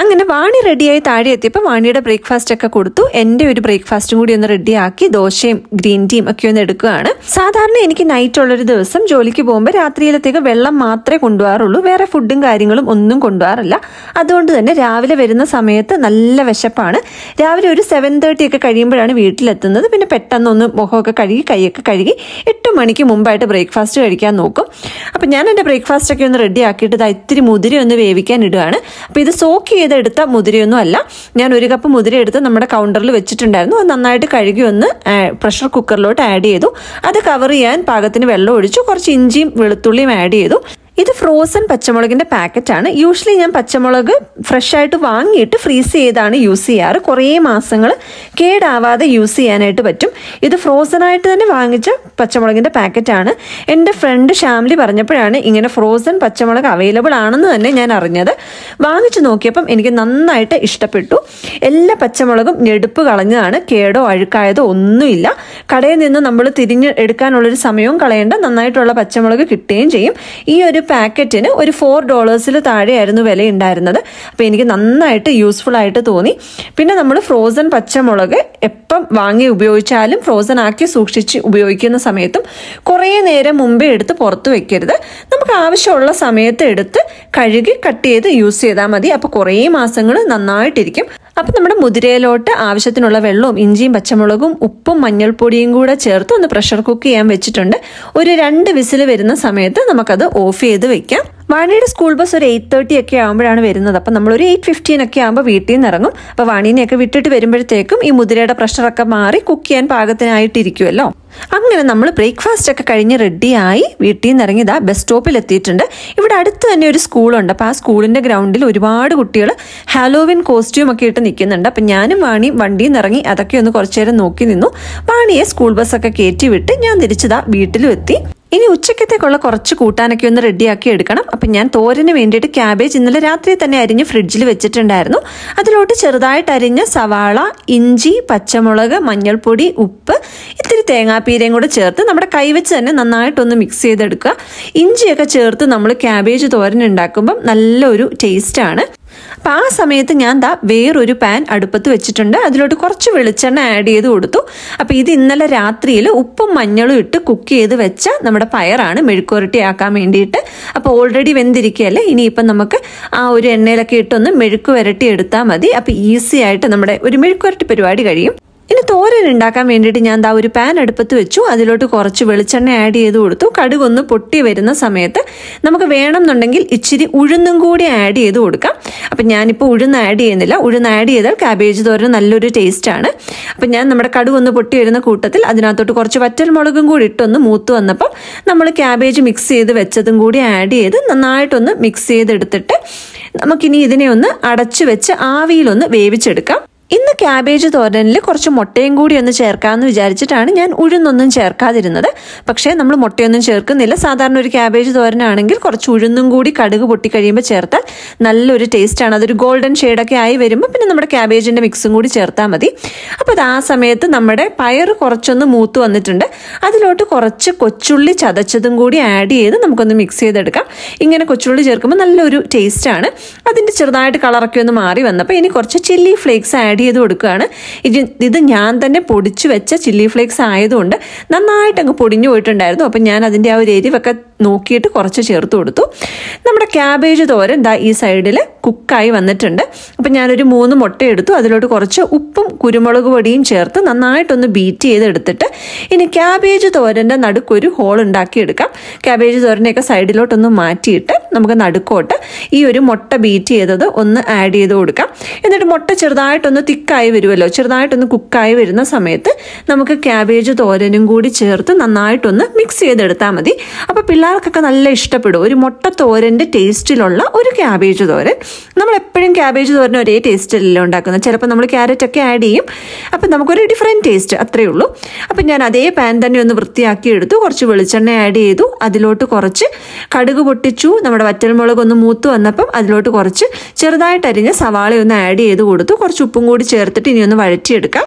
അങ്ങനെ വാണി റെഡിയായി താഴെ എത്തിയപ്പോൾ വാണിയുടെ ബ്രേക്ക്ഫാസ്റ്റ് ഒക്കെ കൊടുത്തു എൻ്റെ ഒരു ബ്രേക്ക്ഫാസ്റ്റും കൂടി ഒന്ന് റെഡിയാക്കി ദോശയും ഗ്രീൻ ടീയും ഒക്കെ ഒന്ന് എടുക്കുകയാണ് സാധാരണ എനിക്ക് നൈറ്റ് ഉള്ളൊരു ദിവസം ജോലിക്ക് പോകുമ്പോൾ രാത്രിയിലത്തേക്ക് വെള്ളം മാത്രമേ കൊണ്ടുപോകാറുള്ളൂ വേറെ ഫുഡും കാര്യങ്ങളും ഒന്നും കൊണ്ടുപോകാറില്ല അതുകൊണ്ട് തന്നെ രാവിലെ വരുന്ന സമയത്ത് നല്ല വിശപ്പാണ് രാവിലെ ഒരു സെവൻ തേർട്ടി ഒക്കെ കഴിയുമ്പോഴാണ് വീട്ടിലെത്തുന്നത് പിന്നെ പെട്ടെന്നൊന്ന് മുഖമൊക്കെ കഴുകി കൈയൊക്കെ കഴുകി എട്ട് മണിക്ക് മുമ്പായിട്ട് ബ്രേക്ക്ഫാസ്റ്റ് കഴിക്കാൻ നോക്കും അപ്പം ഞാൻ എൻ്റെ ബ്രേക്ക്ഫാസ്റ്റ് ഒക്കെ ഒന്ന് റെഡി ആക്കിയിട്ട് ഇതാ ഇത്തിരി മുതിര ഒന്ന് വേവിക്കാൻ ഇടുകയാണ് അപ്പോൾ ഇത് സോക്ക് ചെയ്തെടുത്ത മുതിരയൊന്നും അല്ല ഞാൻ ഒരു കപ്പ് മുതിര എടുത്ത് നമ്മുടെ കൗണ്ടറിൽ വെച്ചിട്ടുണ്ടായിരുന്നു അത് നന്നായിട്ട് കഴുകി ഒന്ന് പ്രഷർ കുക്കറിലോട്ട് ആഡ് ചെയ്തു അത് കവർ ചെയ്യാൻ പാകത്തിന് വെള്ളം ഒഴിച്ചു കുറച്ച് ഇഞ്ചിയും വെളുത്തുള്ളിയും ആഡ് ചെയ്തു ഇത് ഫ്രോസൺ പച്ചമുളകിന്റെ പാക്കറ്റാണ് യൂഷ്വലി ഞാൻ പച്ചമുളക് ഫ്രഷ് ആയിട്ട് വാങ്ങിയിട്ട് ഫ്രീസ് ചെയ്താണ് യൂസ് ചെയ്യാറ് കുറേ മാസങ്ങൾ കേടാവാതെ യൂസ് ചെയ്യാനായിട്ട് പറ്റും ഇത് ഫ്രോസൺ ആയിട്ട് തന്നെ വാങ്ങിച്ച പച്ചമുളകിന്റെ പാക്കറ്റാണ് എൻ്റെ ഫ്രണ്ട് ഷാംലി പറഞ്ഞപ്പോഴാണ് ഇങ്ങനെ ഫ്രോസൺ പച്ചമുളക് അവൈലബിൾ ആണെന്ന് തന്നെ ഞാൻ അറിഞ്ഞത് വാങ്ങിച്ചു നോക്കിയപ്പം എനിക്ക് നന്നായിട്ട് ഇഷ്ടപ്പെട്ടു എല്ലാ പച്ചമുളകും ഞെടുപ്പ് കളഞ്ഞതാണ് കേടോ അഴുക്കായതോ ഒന്നുമില്ല കടയിൽ നിന്ന് നമ്മൾ തിരിഞ്ഞ് എടുക്കാനുള്ളൊരു സമയവും കളയേണ്ട നന്നായിട്ടുള്ള പച്ചമുളക് കിട്ടുകയും ചെയ്യും ഈ ഒരു പാക്കറ്റിന് ഒരു ഫോർ ഡോളേഴ്സിൽ താഴെയായിരുന്നു വില ഉണ്ടായിരുന്നത് അപ്പോൾ എനിക്ക് നന്നായിട്ട് യൂസ്ഫുൾ ആയിട്ട് തോന്നി പിന്നെ നമ്മൾ ഫ്രോസൺ പച്ചമുളക് എപ്പം വാങ്ങി ഉപയോഗിച്ചാലും ഫ്രോസൺ ആക്കി സൂക്ഷിച്ച് ഉപയോഗിക്കുന്ന സമയത്തും കുറേ നേരം മുമ്പേ എടുത്ത് പുറത്ത് വെക്കരുത് നമുക്ക് ആവശ്യമുള്ള സമയത്ത് എടുത്ത് കഴുകി കട്ട് ചെയ്ത് യൂസ് ചെയ്താൽ മതി അപ്പോൾ കുറേ മാസങ്ങൾ നന്നായിട്ടിരിക്കും അപ്പം നമ്മുടെ മുതിരയിലോട്ട് ആവശ്യത്തിനുള്ള വെള്ളവും ഇഞ്ചിയും പച്ചമുളകും ഉപ്പും മഞ്ഞൾപ്പൊടിയും കൂടെ ചേർത്ത് ഒന്ന് പ്രഷർ കുക്ക് ചെയ്യാൻ വെച്ചിട്ടുണ്ട് ഒരു രണ്ട് വിസിൽ വരുന്ന സമയത്ത് നമുക്കത് ഓഫ് ചെയ്ത് വെക്കാം വാണിയുടെ സ്കൂൾ ബസ് ഒരു എയ്റ്റ് തേർട്ടി ഒക്കെ ആകുമ്പോഴാണ് വരുന്നത് അപ്പം നമ്മൾ ഒരു എയ്റ്റ് ഫിഫ്റ്റീൻ ഒക്കെ ആകുമ്പോൾ വീട്ടിൽ നിന്ന് ഇറങ്ങും അപ്പോൾ വാണീനെയൊക്കെ വിട്ടിട്ട് വരുമ്പോഴത്തേക്കും ഈ മുതിരയുടെ പ്രഷറൊക്കെ മാറി കുക്ക് ചെയ്യാൻ പാകത്തിനായിട്ടിരിക്കുമല്ലോ അങ്ങനെ നമ്മൾ ബ്രേക്ക്ഫാസ്റ്റ് ഒക്കെ കഴിഞ്ഞ് റെഡിയായി വീട്ടിൽ നിന്ന് ഇറങ്ങി ഇതാ ബസ് സ്റ്റോപ്പിൽ എത്തിയിട്ടുണ്ട് ഇവിടെ അടുത്ത് തന്നെ ഒരു സ്കൂളുണ്ട് അപ്പോൾ ആ സ്കൂളിൻ്റെ ഗ്രൗണ്ടിൽ ഒരുപാട് കുട്ടികൾ ഹാലോവിൻ കോസ്റ്റ്യൂം ഒക്കെ ഇട്ട് നിൽക്കുന്നുണ്ട് അപ്പം ഞാനും വാണിയും വണ്ടിയിൽ നിന്ന് ഇറങ്ങി അതൊക്കെ ഒന്ന് കുറച്ചു നേരം നോക്കി നിന്നു വാണിയെ സ്കൂൾ ബസ്സൊക്കെ കയറ്റി വിട്ട് ഞാൻ തിരിച്ചതാ വീട്ടിലും എത്തി ഇനി ഉച്ചക്കത്തേക്കുള്ള കുറച്ച് കൂട്ടാനൊക്കെ ഒന്ന് റെഡിയാക്കി എടുക്കണം അപ്പം ഞാൻ തോരന് വേണ്ടിയിട്ട് ക്യാബേജ് ഇന്നലെ രാത്രി തന്നെ അരിഞ്ഞ് ഫ്രിഡ്ജിൽ വെച്ചിട്ടുണ്ടായിരുന്നു അതിലോട്ട് ചെറുതായിട്ട് അരിഞ്ഞ സവാള ഇഞ്ചി പച്ചമുളക് മഞ്ഞൾപ്പൊടി ഉപ്പ് ഇത്തിരി തേങ്ങാപ്പീരയും കൂടെ ചേർത്ത് നമ്മുടെ കൈവച്ച് തന്നെ നന്നായിട്ടൊന്ന് മിക്സ് ചെയ്തെടുക്കുക ഇഞ്ചിയൊക്കെ ചേർത്ത് നമ്മൾ ക്യാബേജ് തോരൻ ഉണ്ടാക്കുമ്പം നല്ലൊരു ടേസ്റ്റാണ് അപ്പം ആ സമയത്ത് ഞാൻ ദാ വേറൊരു പാൻ അടുപ്പത്ത് വെച്ചിട്ടുണ്ട് അതിലോട്ട് കുറച്ച് വെളിച്ചെണ്ണ ആഡ് ചെയ്ത് കൊടുത്തു അപ്പം ഇത് ഇന്നലെ രാത്രിയിൽ ഉപ്പും മഞ്ഞളും ഇട്ട് കുക്ക് ചെയ്ത് വെച്ച നമ്മുടെ പയറാണ് മെഴുക്കുരട്ടി ആക്കാൻ വേണ്ടിയിട്ട് അപ്പോൾ ഓൾറെഡി വെന്തിരിക്കുകയല്ലേ ഇനിയിപ്പം നമുക്ക് ആ ഒരു എണ്ണയിലൊക്കെ ഇട്ടൊന്ന് മെഴുക്ക് വരട്ടി എടുത്താൽ മതി അപ്പോൾ ഈസി ആയിട്ട് നമ്മുടെ ഒരു മെഴുക്കുവരട്ടി പരിപാടി കഴിയും ഇനി തോരൻ ഉണ്ടാക്കാൻ വേണ്ടിയിട്ട് ഞാൻ ദാ ഒരു പാൻ അടുപ്പത്ത് വെച്ചു അതിലോട്ട് കുറച്ച് വെളിച്ചെണ്ണ ആഡ് ചെയ്ത് കൊടുത്തു കടുകൊന്ന് പൊട്ടി വരുന്ന സമയത്ത് നമുക്ക് വേണമെന്നുണ്ടെങ്കിൽ ഇച്ചിരി ഉഴുന്നും കൂടി ആഡ് ചെയ്ത് കൊടുക്കാം അപ്പം ഞാനിപ്പോൾ ഉഴുന്ന് ആഡ് ചെയ്യുന്നില്ല ഉഴുന്ന് ആഡ് ചെയ്താൽ കാബേജ് തോരൻ നല്ലൊരു ടേസ്റ്റാണ് അപ്പം ഞാൻ നമ്മുടെ കടുകൊന്ന് പൊട്ടി വരുന്ന കൂട്ടത്തിൽ അതിനകത്തോട്ട് കുറച്ച് വറ്റൽമുളകും കൂടി ഇട്ടൊന്ന് മൂത്ത് വന്നപ്പം നമ്മൾ ക്യാബേജ് മിക്സ് ചെയ്ത് വെച്ചതും കൂടി ആഡ് ചെയ്ത് നന്നായിട്ടൊന്ന് മിക്സ് ചെയ്തെടുത്തിട്ട് നമുക്കിനി ഇതിനെ ഒന്ന് അടച്ചു വെച്ച് ആവിയിലൊന്ന് വേവിച്ചെടുക്കാം ഇന്ന് ക്യാബേജ് തോരനിൽ കുറച്ച് മുട്ടയും കൂടി ഒന്ന് ചേർക്കാമെന്ന് വിചാരിച്ചിട്ടാണ് ഞാൻ ഉഴുന്നൊന്നും ചേർക്കാതിരുന്നത് പക്ഷേ നമ്മൾ മുട്ടയൊന്നും ചേർക്കുന്നില്ല സാധാരണ ഒരു ക്യാബേജ് തോരനാണെങ്കിൽ കുറച്ച് ഉഴുന്നും കൂടി കടുക് പൊട്ടിക്കഴിയുമ്പോൾ ചേർത്താൽ നല്ലൊരു ടേസ്റ്റാണ് അതൊരു ഗോൾഡൻ ഷെയ്ഡൊക്കെ ആയി വരുമ്പോൾ പിന്നെ നമ്മുടെ ക്യാബേജിൻ്റെ മിക്സും കൂടി ചേർത്താൽ മതി അപ്പോൾ അത് ആ സമയത്ത് നമ്മുടെ പയർ കുറച്ചൊന്ന് മൂത്ത് വന്നിട്ടുണ്ട് അതിലോട്ട് കുറച്ച് കൊച്ചുള്ളി ചതച്ചതും കൂടി ആഡ് ചെയ്ത് നമുക്കൊന്ന് മിക്സ് ചെയ്തെടുക്കാം ഇങ്ങനെ കൊച്ചുള്ളി ചേർക്കുമ്പോൾ നല്ലൊരു ടേസ്റ്റാണ് അതിൻ്റെ ചെറുതായിട്ട് കളറൊക്കെ ഒന്ന് മാറി വന്നപ്പോൾ ഇനി കുറച്ച് ചില്ലി ഫ്ലേക്സ് ആഡ് ചെയ്ത് കൊടുക്കുകയാണ് ഇത് ഇത് ഞാൻ തന്നെ പൊടിച്ചു വെച്ച ചില്ലി ഫ്ലേക്സ് ആയതുകൊണ്ട് നന്നായിട്ട് അങ്ങ് പൊടിഞ്ഞു പോയിട്ടുണ്ടായിരുന്നു അപ്പം ഞാൻ അതിൻ്റെ ആ ഒരു എരിവൊക്കെ നോക്കിയിട്ട് കുറച്ച് ചേർത്ത് കൊടുത്തു നമ്മുടെ ക്യാബേജ് തോരൻ ദാ ഈ സൈഡിൽ കുക്കായി വന്നിട്ടുണ്ട് അപ്പം ഞാനൊരു മൂന്ന് മുട്ട എടുത്തു അതിലോട്ട് കുറച്ച് ഉപ്പും കുരുമുളക് പൊടിയും ചേർത്ത് നന്നായിട്ടൊന്ന് ബീറ്റ് ചെയ്തെടുത്തിട്ട് ഇനി ക്യാബേജ് തോരൻ്റെ നടുക്കൊരു ഹോൾ ഉണ്ടാക്കിയെടുക്കാം ക്യാബേജ് തോരനെയൊക്കെ സൈഡിലോട്ടൊന്ന് മാറ്റിയിട്ട് നമുക്ക് നടുക്കോട്ട് ഈ ഒരു മുട്ട ബീറ്റ് ചെയ്തത് ഒന്ന് ആഡ് ചെയ്ത് കൊടുക്കാം എന്നിട്ട് മുട്ട ചെറുതായിട്ടൊന്ന് തിക്കായി വരുമല്ലോ ചെറുതായിട്ടൊന്ന് കുക്കായി വരുന്ന സമയത്ത് നമുക്ക് ക്യാബേജ് തോരനും കൂടി ചേർത്ത് നന്നായിട്ടൊന്ന് മിക്സ് ചെയ്തെടുത്താൽ മതി അപ്പോൾ പിള്ളേർക്കൊക്കെ നല്ല ഇഷ്ടപ്പെടും ഒരു മുട്ട തോരൻ്റെ ടേസ്റ്റിലുള്ള ഒരു ക്യാബേജ് തോരൻ നമ്മൾ എപ്പോഴും ക്യാബേജ് തോരൻ ഒരേ ടേസ്റ്റിലല്ലോ ഉണ്ടാക്കുന്നത് ചിലപ്പോൾ നമ്മൾ ക്യാരറ്റ് ഒക്കെ ആഡ് ചെയ്യും അപ്പം നമുക്കൊരു ഡിഫറെൻറ്റ് ടേസ്റ്റ് അത്രയേ ഉള്ളൂ അപ്പം ഞാൻ അതേ പാൻ തന്നെ ഒന്ന് വൃത്തിയാക്കി എടുത്തു കുറച്ച് വെളിച്ചെണ്ണ ആഡ് ചെയ്തു അതിലോട്ട് കുറച്ച് കടുക് പൊട്ടിച്ചു നമ്മുടെ വറ്റൽമുളക് ഒന്ന് മൂത്ത് വന്നപ്പം അതിലോട്ട് കുറച്ച് ചെറുതായിട്ട് അരിഞ്ഞ സവാള ഒന്ന് ആഡ് ചെയ്ത് കൊടുത്തു കുറച്ച് ഉപ്പും കൂടി ചേർത്തിട്ട് ഇനി ഒന്ന് വഴറ്റിയെടുക്കാം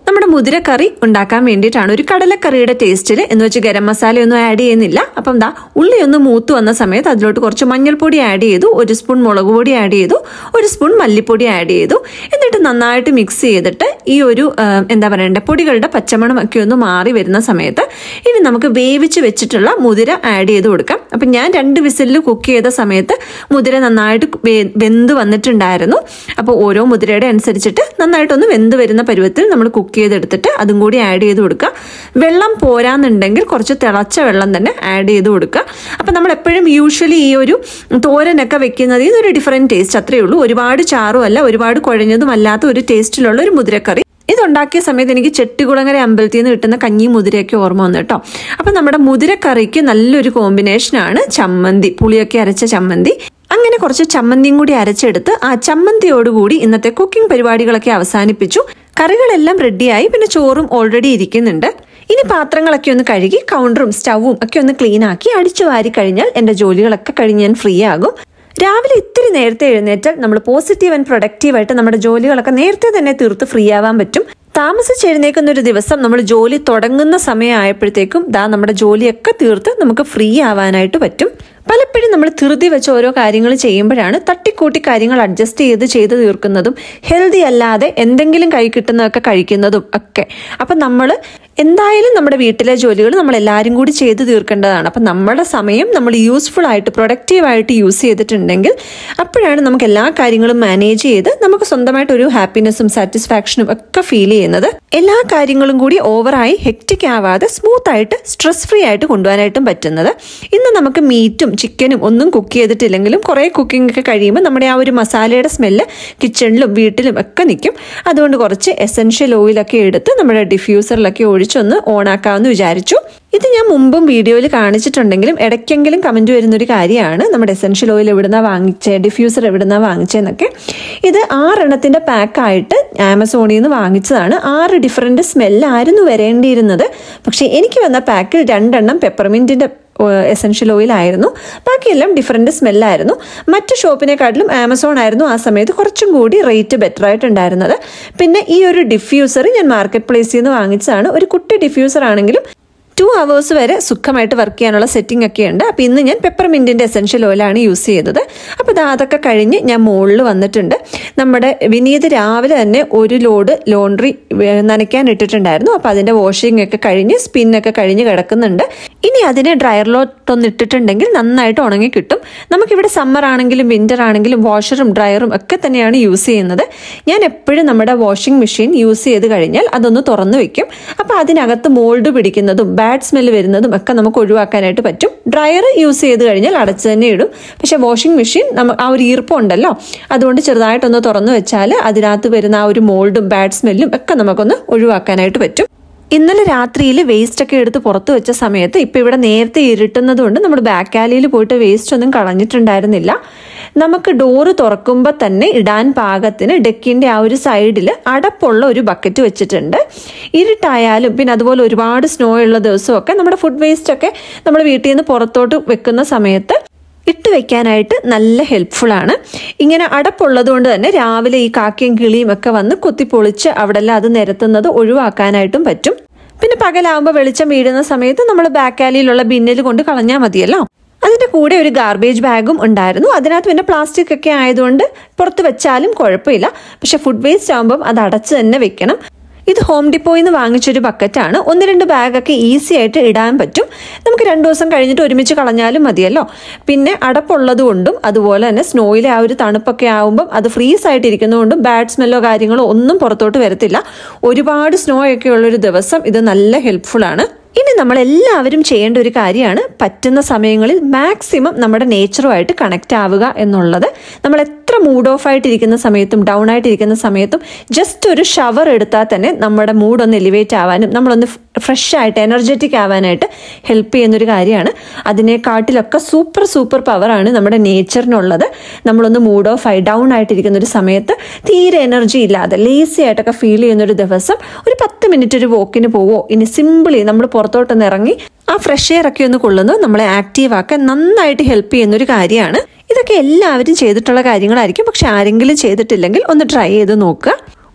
നമ്മുടെ മുതിരക്കറി ഉണ്ടാക്കാൻ വേണ്ടിയിട്ടാണ് ഒരു കടലക്കറിയുടെ ടേസ്റ്റിൽ എന്ന് വെച്ച് ഗരം മസാലയൊന്നും ആഡ് ചെയ്യുന്നില്ല അപ്പം എന്താ ഉള്ളി ഒന്ന് മൂത്ത് വന്ന സമയത്ത് അതിലോട്ട് കുറച്ച് മഞ്ഞൾപ്പൊടി ആഡ് ചെയ്തു ഒരു സ്പൂൺ മുളക് പൊടി ആഡ് ചെയ്തു ഒരു സ്പൂൺ മല്ലിപ്പൊടി ആഡ് ചെയ്തു എന്നിട്ട് നന്നായിട്ട് മിക്സ് ചെയ്തിട്ട് ഈ ഒരു ആ, എന്താ പറയണ്ടേ പൊടികളുടെ പച്ചമണം ഒക്കെ ഒന്ന് മാറി വരുന്ന സമയത്ത് ഇനി നമുക്ക് വേവിച്ച് വെച്ചിട്ടുള്ള മുതിര ആഡ് ചെയ്ത് കൊടുക്കാം അപ്പം ഞാൻ രണ്ട് വിസിലിൽ കുക്ക് ചെയ്ത സമയത്ത് മുതിര നന്നായിട്ട് വെ- വെന്ത് വന്നിട്ടുണ്ടായിരുന്നു അപ്പോൾ ഓരോ മുതിരയുടെ അനുസരിച്ചിട്ട് നന്നായിട്ടൊന്ന് വെന്ത് വരുന്ന പരുവത്തിൽ നമ്മൾ കുക്ക് ചെയ്തെടുത്തിട്ട് അതും കൂടി ആഡ് ചെയ്ത് കൊടുക്കുക വെള്ളം പോരാന്നുണ്ടെങ്കിൽ കുറച്ച് തിളച്ച വെള്ളം തന്നെ ആഡ് ചെയ്ത് കൊടുക്കുക അപ്പം നമ്മൾ എപ്പോഴും യൂഷ്വലി ഈ ഒരു തോരനൊക്കെ വെക്കുന്നതിൽ നിന്നൊരു ഡിഫറെൻറ്റ് ടേസ്റ്റ് അത്രയേ ഉള്ളൂ ഒരുപാട് ചാറും അല്ല ഒരുപാട് കുഴഞ്ഞതും അല്ലാത്ത ഒരു ടേസ്റ്റിലുള്ള ഒരു മുതിരക്കറി ഇതുണ്ടാക്കിയ സമയത്ത് എനിക്ക് ചെട്ടികുളങ്ങര അമ്പലത്തിൽ നിന്ന് കിട്ടുന്ന കഞ്ഞി മുതിരയൊക്കെ ഓർമ്മ വന്നു കേട്ടോ അപ്പം നമ്മുടെ മുതിരക്കറിക്ക് നല്ലൊരു കോമ്പിനേഷനാണ് ചമ്മന്തി പുളിയൊക്കെ അരച്ച ചമ്മന്തി അങ്ങനെ കുറച്ച് ചമ്മന്തിയും കൂടി അരച്ചെടുത്ത് ആ ചമ്മന്തിയോടുകൂടി ഇന്നത്തെ കുക്കിംഗ് പരിപാടികളൊക്കെ അവസാനിപ്പിച്ചു കറികളെല്ലാം റെഡിയായി പിന്നെ ചോറും ഓൾറെഡി ഇരിക്കുന്നുണ്ട് ഇനി പാത്രങ്ങളൊക്കെ ഒന്ന് കഴുകി കൗണ്ടറും സ്റ്റൗവും ഒക്കെ ഒന്ന് ക്ലീൻ ആക്കി അടിച്ചു വാരി കഴിഞ്ഞാൽ എൻ്റെ ജോലികളൊക്കെ കഴിഞ്ഞ് ഞാൻ ഫ്രീ ആകും രാവിലെ ഇത്തിരി നേരത്തെ എഴുന്നേറ്റാൽ നമ്മൾ പോസിറ്റീവ് ആൻഡ് പ്രൊഡക്റ്റീവായിട്ട് നമ്മുടെ ജോലികളൊക്കെ നേരത്തെ തന്നെ തീർത്ത് ഫ്രീ ആവാൻ പറ്റും താമസിച്ച് എഴുന്നേക്കുന്ന ഒരു ദിവസം നമ്മൾ ജോലി തുടങ്ങുന്ന സമയമായപ്പോഴത്തേക്കും ദാ നമ്മുടെ ജോലിയൊക്കെ തീർത്ത് നമുക്ക് ഫ്രീ ആവാനായിട്ട് പറ്റും പലപ്പോഴും നമ്മൾ ധൃതി വെച്ച് ഓരോ കാര്യങ്ങൾ ചെയ്യുമ്പോഴാണ് തട്ടിക്കൂട്ടി കാര്യങ്ങൾ അഡ്ജസ്റ്റ് ചെയ്ത് ചെയ്ത് തീർക്കുന്നതും ഹെൽത്തി അല്ലാതെ എന്തെങ്കിലും കൈ കിട്ടുന്നതൊക്കെ കഴിക്കുന്നതും ഒക്കെ അപ്പം നമ്മൾ എന്തായാലും നമ്മുടെ വീട്ടിലെ ജോലികൾ നമ്മൾ എല്ലാവരും കൂടി ചെയ്ത് തീർക്കേണ്ടതാണ് അപ്പം നമ്മുടെ സമയം നമ്മൾ യൂസ്ഫുൾ ആയിട്ട് പ്രൊഡക്റ്റീവായിട്ട് യൂസ് ചെയ്തിട്ടുണ്ടെങ്കിൽ അപ്പോഴാണ് നമുക്ക് എല്ലാ കാര്യങ്ങളും മാനേജ് ചെയ്ത് നമുക്ക് സ്വന്തമായിട്ട് ഒരു ഹാപ്പിനെസ്സും സാറ്റിസ്ഫാക്ഷനും ഒക്കെ ഫീൽ ചെയ്യുന്നത് എല്ലാ കാര്യങ്ങളും കൂടി ഓവറായി ഹെക്റ്റിക് ആവാതെ സ്മൂത്ത് ആയിട്ട് സ്ട്രെസ് ഫ്രീ ആയിട്ട് കൊണ്ടുപോകാനായിട്ടും പറ്റുന്നത് ഇന്ന് നമുക്ക് മീറ്റും ചിക്കനും ഒന്നും കുക്ക് ചെയ്തിട്ടില്ലെങ്കിലും കുറേ കുക്കിംഗ് ഒക്കെ കഴിയുമ്പോൾ നമ്മുടെ ആ ഒരു മസാലയുടെ സ്മെല്ല് കിച്ചണിലും വീട്ടിലും ഒക്കെ നിൽക്കും അതുകൊണ്ട് കുറച്ച് എസെൻഷ്യൽ ഓയിലൊക്കെ എടുത്ത് നമ്മുടെ ഡിഫ്യൂസറിലൊക്കെ ഒഴിച്ചൊന്ന് ഓണാക്കാമെന്ന് വിചാരിച്ചു ഇത് ഞാൻ മുമ്പും വീഡിയോയിൽ കാണിച്ചിട്ടുണ്ടെങ്കിലും ഇടയ്ക്കെങ്കിലും കമൻറ്റ് വരുന്നൊരു കാര്യമാണ് നമ്മുടെ എസെൻഷ്യൽ ഓയിൽ എവിടുന്നാ വാങ്ങിച്ചേ ഡിഫ്യൂസർ എവിടുന്നാ വാങ്ങിച്ചതെന്നൊക്കെ ഇത് ആറെണ്ണത്തിൻ്റെ പാക്കായിട്ട് ആമസോണിൽ നിന്ന് വാങ്ങിച്ചതാണ് ആറ് ഡിഫറെൻറ്റ് സ്മെല്ലായിരുന്നു വരേണ്ടിയിരുന്നത് പക്ഷേ എനിക്ക് വന്ന പാക്കിൽ രണ്ടെണ്ണം പെപ്പർമിൻറ്റിൻ്റെ എസെൻഷ്യൽ ഓയിൽ ആയിരുന്നു ബാക്കിയെല്ലാം ഡിഫറെൻറ്റ് സ്മെല്ലായിരുന്നു മറ്റ് ഷോപ്പിനെക്കാട്ടിലും ആമസോൺ ആയിരുന്നു ആ സമയത്ത് കുറച്ചും കൂടി റേറ്റ് ബെറ്റർ ആയിട്ടുണ്ടായിരുന്നത് പിന്നെ ഈ ഒരു ഡിഫ്യൂസർ ഞാൻ മാർക്കറ്റ് പ്ലേസിൽ നിന്ന് വാങ്ങിച്ചതാണ് ഒരു കുട്ടി ഡിഫ്യൂസർ ആണെങ്കിലും ടു അവേഴ്സ് വരെ സുഖമായിട്ട് വർക്ക് ചെയ്യാനുള്ള സെറ്റിംഗ് ഒക്കെ ഉണ്ട് അപ്പോൾ ഇന്ന് ഞാൻ പെപ്പർമിൻറ്റിൻ്റെ എസെൻഷ്യൽ ഓയിലാണ് യൂസ് ചെയ്തത് അപ്പോൾ ഇത് അതൊക്കെ കഴിഞ്ഞ് ഞാൻ മുകളിൽ വന്നിട്ടുണ്ട് നമ്മുടെ വിനീത് രാവിലെ തന്നെ ഒരു ലോഡ് ലോണ്ട്രി നനയ്ക്കാൻ ഇട്ടിട്ടുണ്ടായിരുന്നു അപ്പോൾ അതിൻ്റെ വാഷിംഗ് ഒക്കെ കഴിഞ്ഞ് സ്പിന്നൊക്കെ കഴിഞ്ഞ് കിടക്കുന്നുണ്ട് ഇനി അതിനെ ഡ്രയറിലോട്ടൊന്ന് ഇട്ടിട്ടുണ്ടെങ്കിൽ നന്നായിട്ട് ഉണങ്ങി കിട്ടും നമുക്കിവിടെ സമ്മർ ആണെങ്കിലും വിൻ്റർ ആണെങ്കിലും വാഷറും ഡ്രയറും ഒക്കെ തന്നെയാണ് യൂസ് ചെയ്യുന്നത് ഞാൻ എപ്പോഴും നമ്മുടെ വാഷിംഗ് മെഷീൻ യൂസ് ചെയ്ത് കഴിഞ്ഞാൽ അതൊന്ന് തുറന്നു വെക്കും അപ്പോൾ അതിനകത്ത് മോൾഡ് പിടിക്കുന്നതും ബാഡ് സ്മെല്ല് വരുന്നതും ഒക്കെ നമുക്ക് ഒഴിവാക്കാനായിട്ട് പറ്റും ഡ്രയർ യൂസ് ചെയ്ത് കഴിഞ്ഞാൽ അടച്ചു തന്നെ ഇടും പക്ഷെ വാഷിംഗ് മെഷീൻ നമ്മ ആ ഒരു ഈർപ്പം ഉണ്ടല്ലോ അതുകൊണ്ട് ചെറുതായിട്ടൊന്ന് തുറന്നു വെച്ചാൽ അതിനകത്ത് വരുന്ന ആ ഒരു മോൾഡും ബാഡ് സ്മെല്ലും ഒക്കെ നമുക്കൊന്ന് ഒഴിവാക്കാനായിട്ട് പറ്റും ഇന്നലെ രാത്രിയിൽ വേസ്റ്റ് ഒക്കെ എടുത്ത് പുറത്ത് വെച്ച സമയത്ത് ഇപ്പം ഇവിടെ നേരത്തെ ഇരുട്ടുന്നത് കൊണ്ട് നമ്മൾ ബാക്ക് ആലിയിൽ പോയിട്ട് വേസ്റ്റ് ഒന്നും കളഞ്ഞിട്ടുണ്ടായിരുന്നില്ല നമുക്ക് ഡോറ് തുറക്കുമ്പോൾ തന്നെ ഇടാൻ പാകത്തിന് ഡെക്കിൻ്റെ ആ ഒരു സൈഡിൽ അടപ്പുള്ള ഒരു ബക്കറ്റ് വെച്ചിട്ടുണ്ട് ഇരുട്ടായാലും പിന്നെ അതുപോലെ ഒരുപാട് സ്നോ ഉള്ള ദിവസമൊക്കെ നമ്മുടെ ഫുഡ് വേസ്റ്റ് ഒക്കെ നമ്മൾ വീട്ടിൽ നിന്ന് പുറത്തോട്ട് വെക്കുന്ന സമയത്ത് ഇട്ട് വെക്കാനായിട്ട് നല്ല ഹെൽപ്ഫുൾ ആണ് ഇങ്ങനെ അടപ്പുള്ളത് കൊണ്ട് തന്നെ രാവിലെ ഈ കാക്കയും കിളിയും ഒക്കെ വന്ന് കുത്തിപ്പൊളിച്ച് അവിടെല്ലാം അത് നിരത്തുന്നത് ഒഴിവാക്കാനായിട്ടും പറ്റും പിന്നെ പകലാകുമ്പോൾ വെളിച്ചം വീഴുന്ന സമയത്ത് നമ്മൾ ബാക്കാലിയിലുള്ള ബിന്നിൽ കൊണ്ട് കളഞ്ഞാൽ മതിയല്ലോ അതിൻ്റെ കൂടെ ഒരു ഗാർബേജ് ബാഗും ഉണ്ടായിരുന്നു അതിനകത്ത് പിന്നെ പ്ലാസ്റ്റിക് ഒക്കെ ആയതുകൊണ്ട് പുറത്ത് വെച്ചാലും കുഴപ്പമില്ല പക്ഷെ ഫുഡ് വേസ്റ്റ് ആകുമ്പം അത് അടച്ച് തന്നെ വെക്കണം ഇത് ഹോം ഡിപ്പോയിൽ നിന്ന് വാങ്ങിച്ചൊരു ബക്കറ്റാണ് ഒന്ന് രണ്ട് ബാഗൊക്കെ ഈസി ആയിട്ട് ഇടാൻ പറ്റും നമുക്ക് രണ്ട് ദിവസം കഴിഞ്ഞിട്ട് ഒരുമിച്ച് കളഞ്ഞാലും മതിയല്ലോ പിന്നെ അടപ്പുള്ളത് കൊണ്ടും അതുപോലെ തന്നെ സ്നോയിലെ ആ ഒരു തണുപ്പൊക്കെ ആകുമ്പം അത് ഫ്രീസ് ആയിട്ട് ഇരിക്കുന്നതുകൊണ്ടും ബാഡ് സ്മെല്ലോ കാര്യങ്ങളോ ഒന്നും പുറത്തോട്ട് വരത്തില്ല ഒരുപാട് സ്നോ ഒക്കെ ഉള്ളൊരു ദിവസം ഇത് നല്ല ഹെൽപ്ഫുൾ ആണ് ഇനി നമ്മൾ എല്ലാവരും ചെയ്യേണ്ട ഒരു കാര്യമാണ് പറ്റുന്ന സമയങ്ങളിൽ മാക്സിമം നമ്മുടെ നേച്ചറുമായിട്ട് കണക്റ്റ് ആവുക എന്നുള്ളത് നമ്മൾ എത്ര മൂഡ് ഓഫ് ആയിട്ടിരിക്കുന്ന സമയത്തും ഡൗൺ ആയിട്ടിരിക്കുന്ന സമയത്തും ജസ്റ്റ് ഒരു ഷവർ എടുത്താൽ തന്നെ നമ്മുടെ മൂഡ് ഒന്ന് എലിവേറ്റ് ആവാനും നമ്മളൊന്ന് ഫ്രഷ് ആയിട്ട് എനർജറ്റിക് ആവാനായിട്ട് ഹെൽപ്പ് ചെയ്യുന്നൊരു കാര്യമാണ് അതിനെക്കാട്ടിലൊക്കെ സൂപ്പർ സൂപ്പർ പവറാണ് നമ്മുടെ നേച്ചറിനുള്ളത് നമ്മളൊന്ന് മൂഡ് ഓഫ് ആയി ഡൗൺ ആയിട്ടിരിക്കുന്ന ഒരു സമയത്ത് തീരെ എനർജി ഇല്ലാതെ ലേസി ആയിട്ടൊക്കെ ഫീൽ ചെയ്യുന്ന ഒരു ദിവസം ഒരു പത്ത് മിനിറ്റ് ഒരു വോക്കിന് പോവോ ഇനി സിമ്പിളി നമ്മൾ പുറത്തോട്ടൊന്ന് ഇറങ്ങി ആ ഫ്രഷ് എയർ ഒക്കെ ഒന്ന് കൊള്ളുന്നു നമ്മളെ ആക്റ്റീവ് ആക്കാൻ നന്നായിട്ട് ഹെൽപ്പ് ചെയ്യുന്ന ഒരു കാര്യമാണ് ഇതൊക്കെ എല്ലാവരും ചെയ്തിട്ടുള്ള കാര്യങ്ങളായിരിക്കും പക്ഷെ ആരെങ്കിലും ചെയ്തിട്ടില്ലെങ്കിൽ ഒന്ന് ട്രൈ ചെയ്ത് നോക്കുക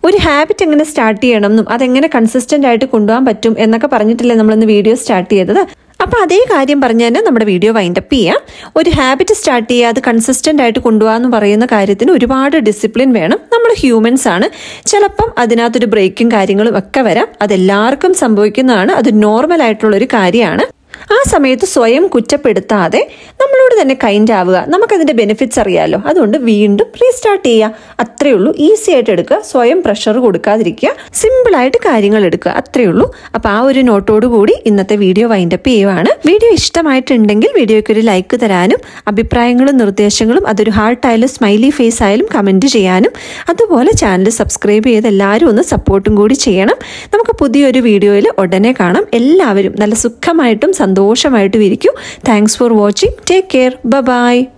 ഒരു ഹാബിറ്റ് എങ്ങനെ സ്റ്റാർട്ട് ചെയ്യണം എന്നും അതെങ്ങനെ കൺസിസ്റ്റന്റ് ആയിട്ട് കൊണ്ടുപോകാൻ പറ്റും എന്നൊക്കെ പറഞ്ഞിട്ടല്ലേ നമ്മളിന്ന് വീഡിയോ സ്റ്റാർട്ട് ചെയ്തത് അപ്പോൾ അതേ കാര്യം പറഞ്ഞ് തന്നെ നമ്മുടെ വീഡിയോ വൈൻഡപ്പ് ചെയ്യാം ഒരു ഹാബിറ്റ് സ്റ്റാർട്ട് ചെയ്യുക അത് കൺസിസ്റ്റന്റ് ആയിട്ട് കൊണ്ടുപോകാന്ന് പറയുന്ന കാര്യത്തിന് ഒരുപാട് ഡിസിപ്ലിൻ വേണം നമ്മൾ ഹ്യൂമൻസ് ആണ് ചിലപ്പം അതിനകത്തൊരു ബ്രേക്കും കാര്യങ്ങളും ഒക്കെ വരാം അതെല്ലാവർക്കും സംഭവിക്കുന്നതാണ് അത് നോർമൽ ആയിട്ടുള്ള ഒരു കാര്യമാണ് ആ സമയത്ത് സ്വയം കുറ്റപ്പെടുത്താതെ നമ്മളോട് തന്നെ കൈൻഡ് ആവുക നമുക്കതിന്റെ ബെനിഫിറ്റ്സ് അറിയാലോ അതുകൊണ്ട് വീണ്ടും റീസ്റ്റാർട്ട് ചെയ്യുക അത്രേ ഉള്ളൂ ഈസി ആയിട്ട് എടുക്കുക സ്വയം പ്രഷർ കൊടുക്കാതിരിക്കുക സിമ്പിൾ ആയിട്ട് കാര്യങ്ങൾ എടുക്കുക അത്രേ ഉള്ളൂ അപ്പോൾ ആ ഒരു നോട്ടോട് കൂടി ഇന്നത്തെ വീഡിയോ വൈൻഡപ്പ് ചെയ്യുവാണ് വീഡിയോ ഇഷ്ടമായിട്ടുണ്ടെങ്കിൽ വീഡിയോയ്ക്ക് ഒരു ലൈക്ക് തരാനും അഭിപ്രായങ്ങളും നിർദ്ദേശങ്ങളും അതൊരു ഹാർട്ട് ആയാലും സ്മൈലി ഫേസ് ആയാലും കമൻറ്റ് ചെയ്യാനും അതുപോലെ ചാനൽ സബ്സ്ക്രൈബ് ചെയ്ത് എല്ലാവരും ഒന്ന് സപ്പോർട്ടും കൂടി ചെയ്യണം നമുക്ക് പുതിയൊരു വീഡിയോയിൽ ഉടനെ കാണാം എല്ലാവരും നല്ല സുഖമായിട്ടും സന്തോഷമായിട്ടും ഇരിക്കും thanks for watching take care by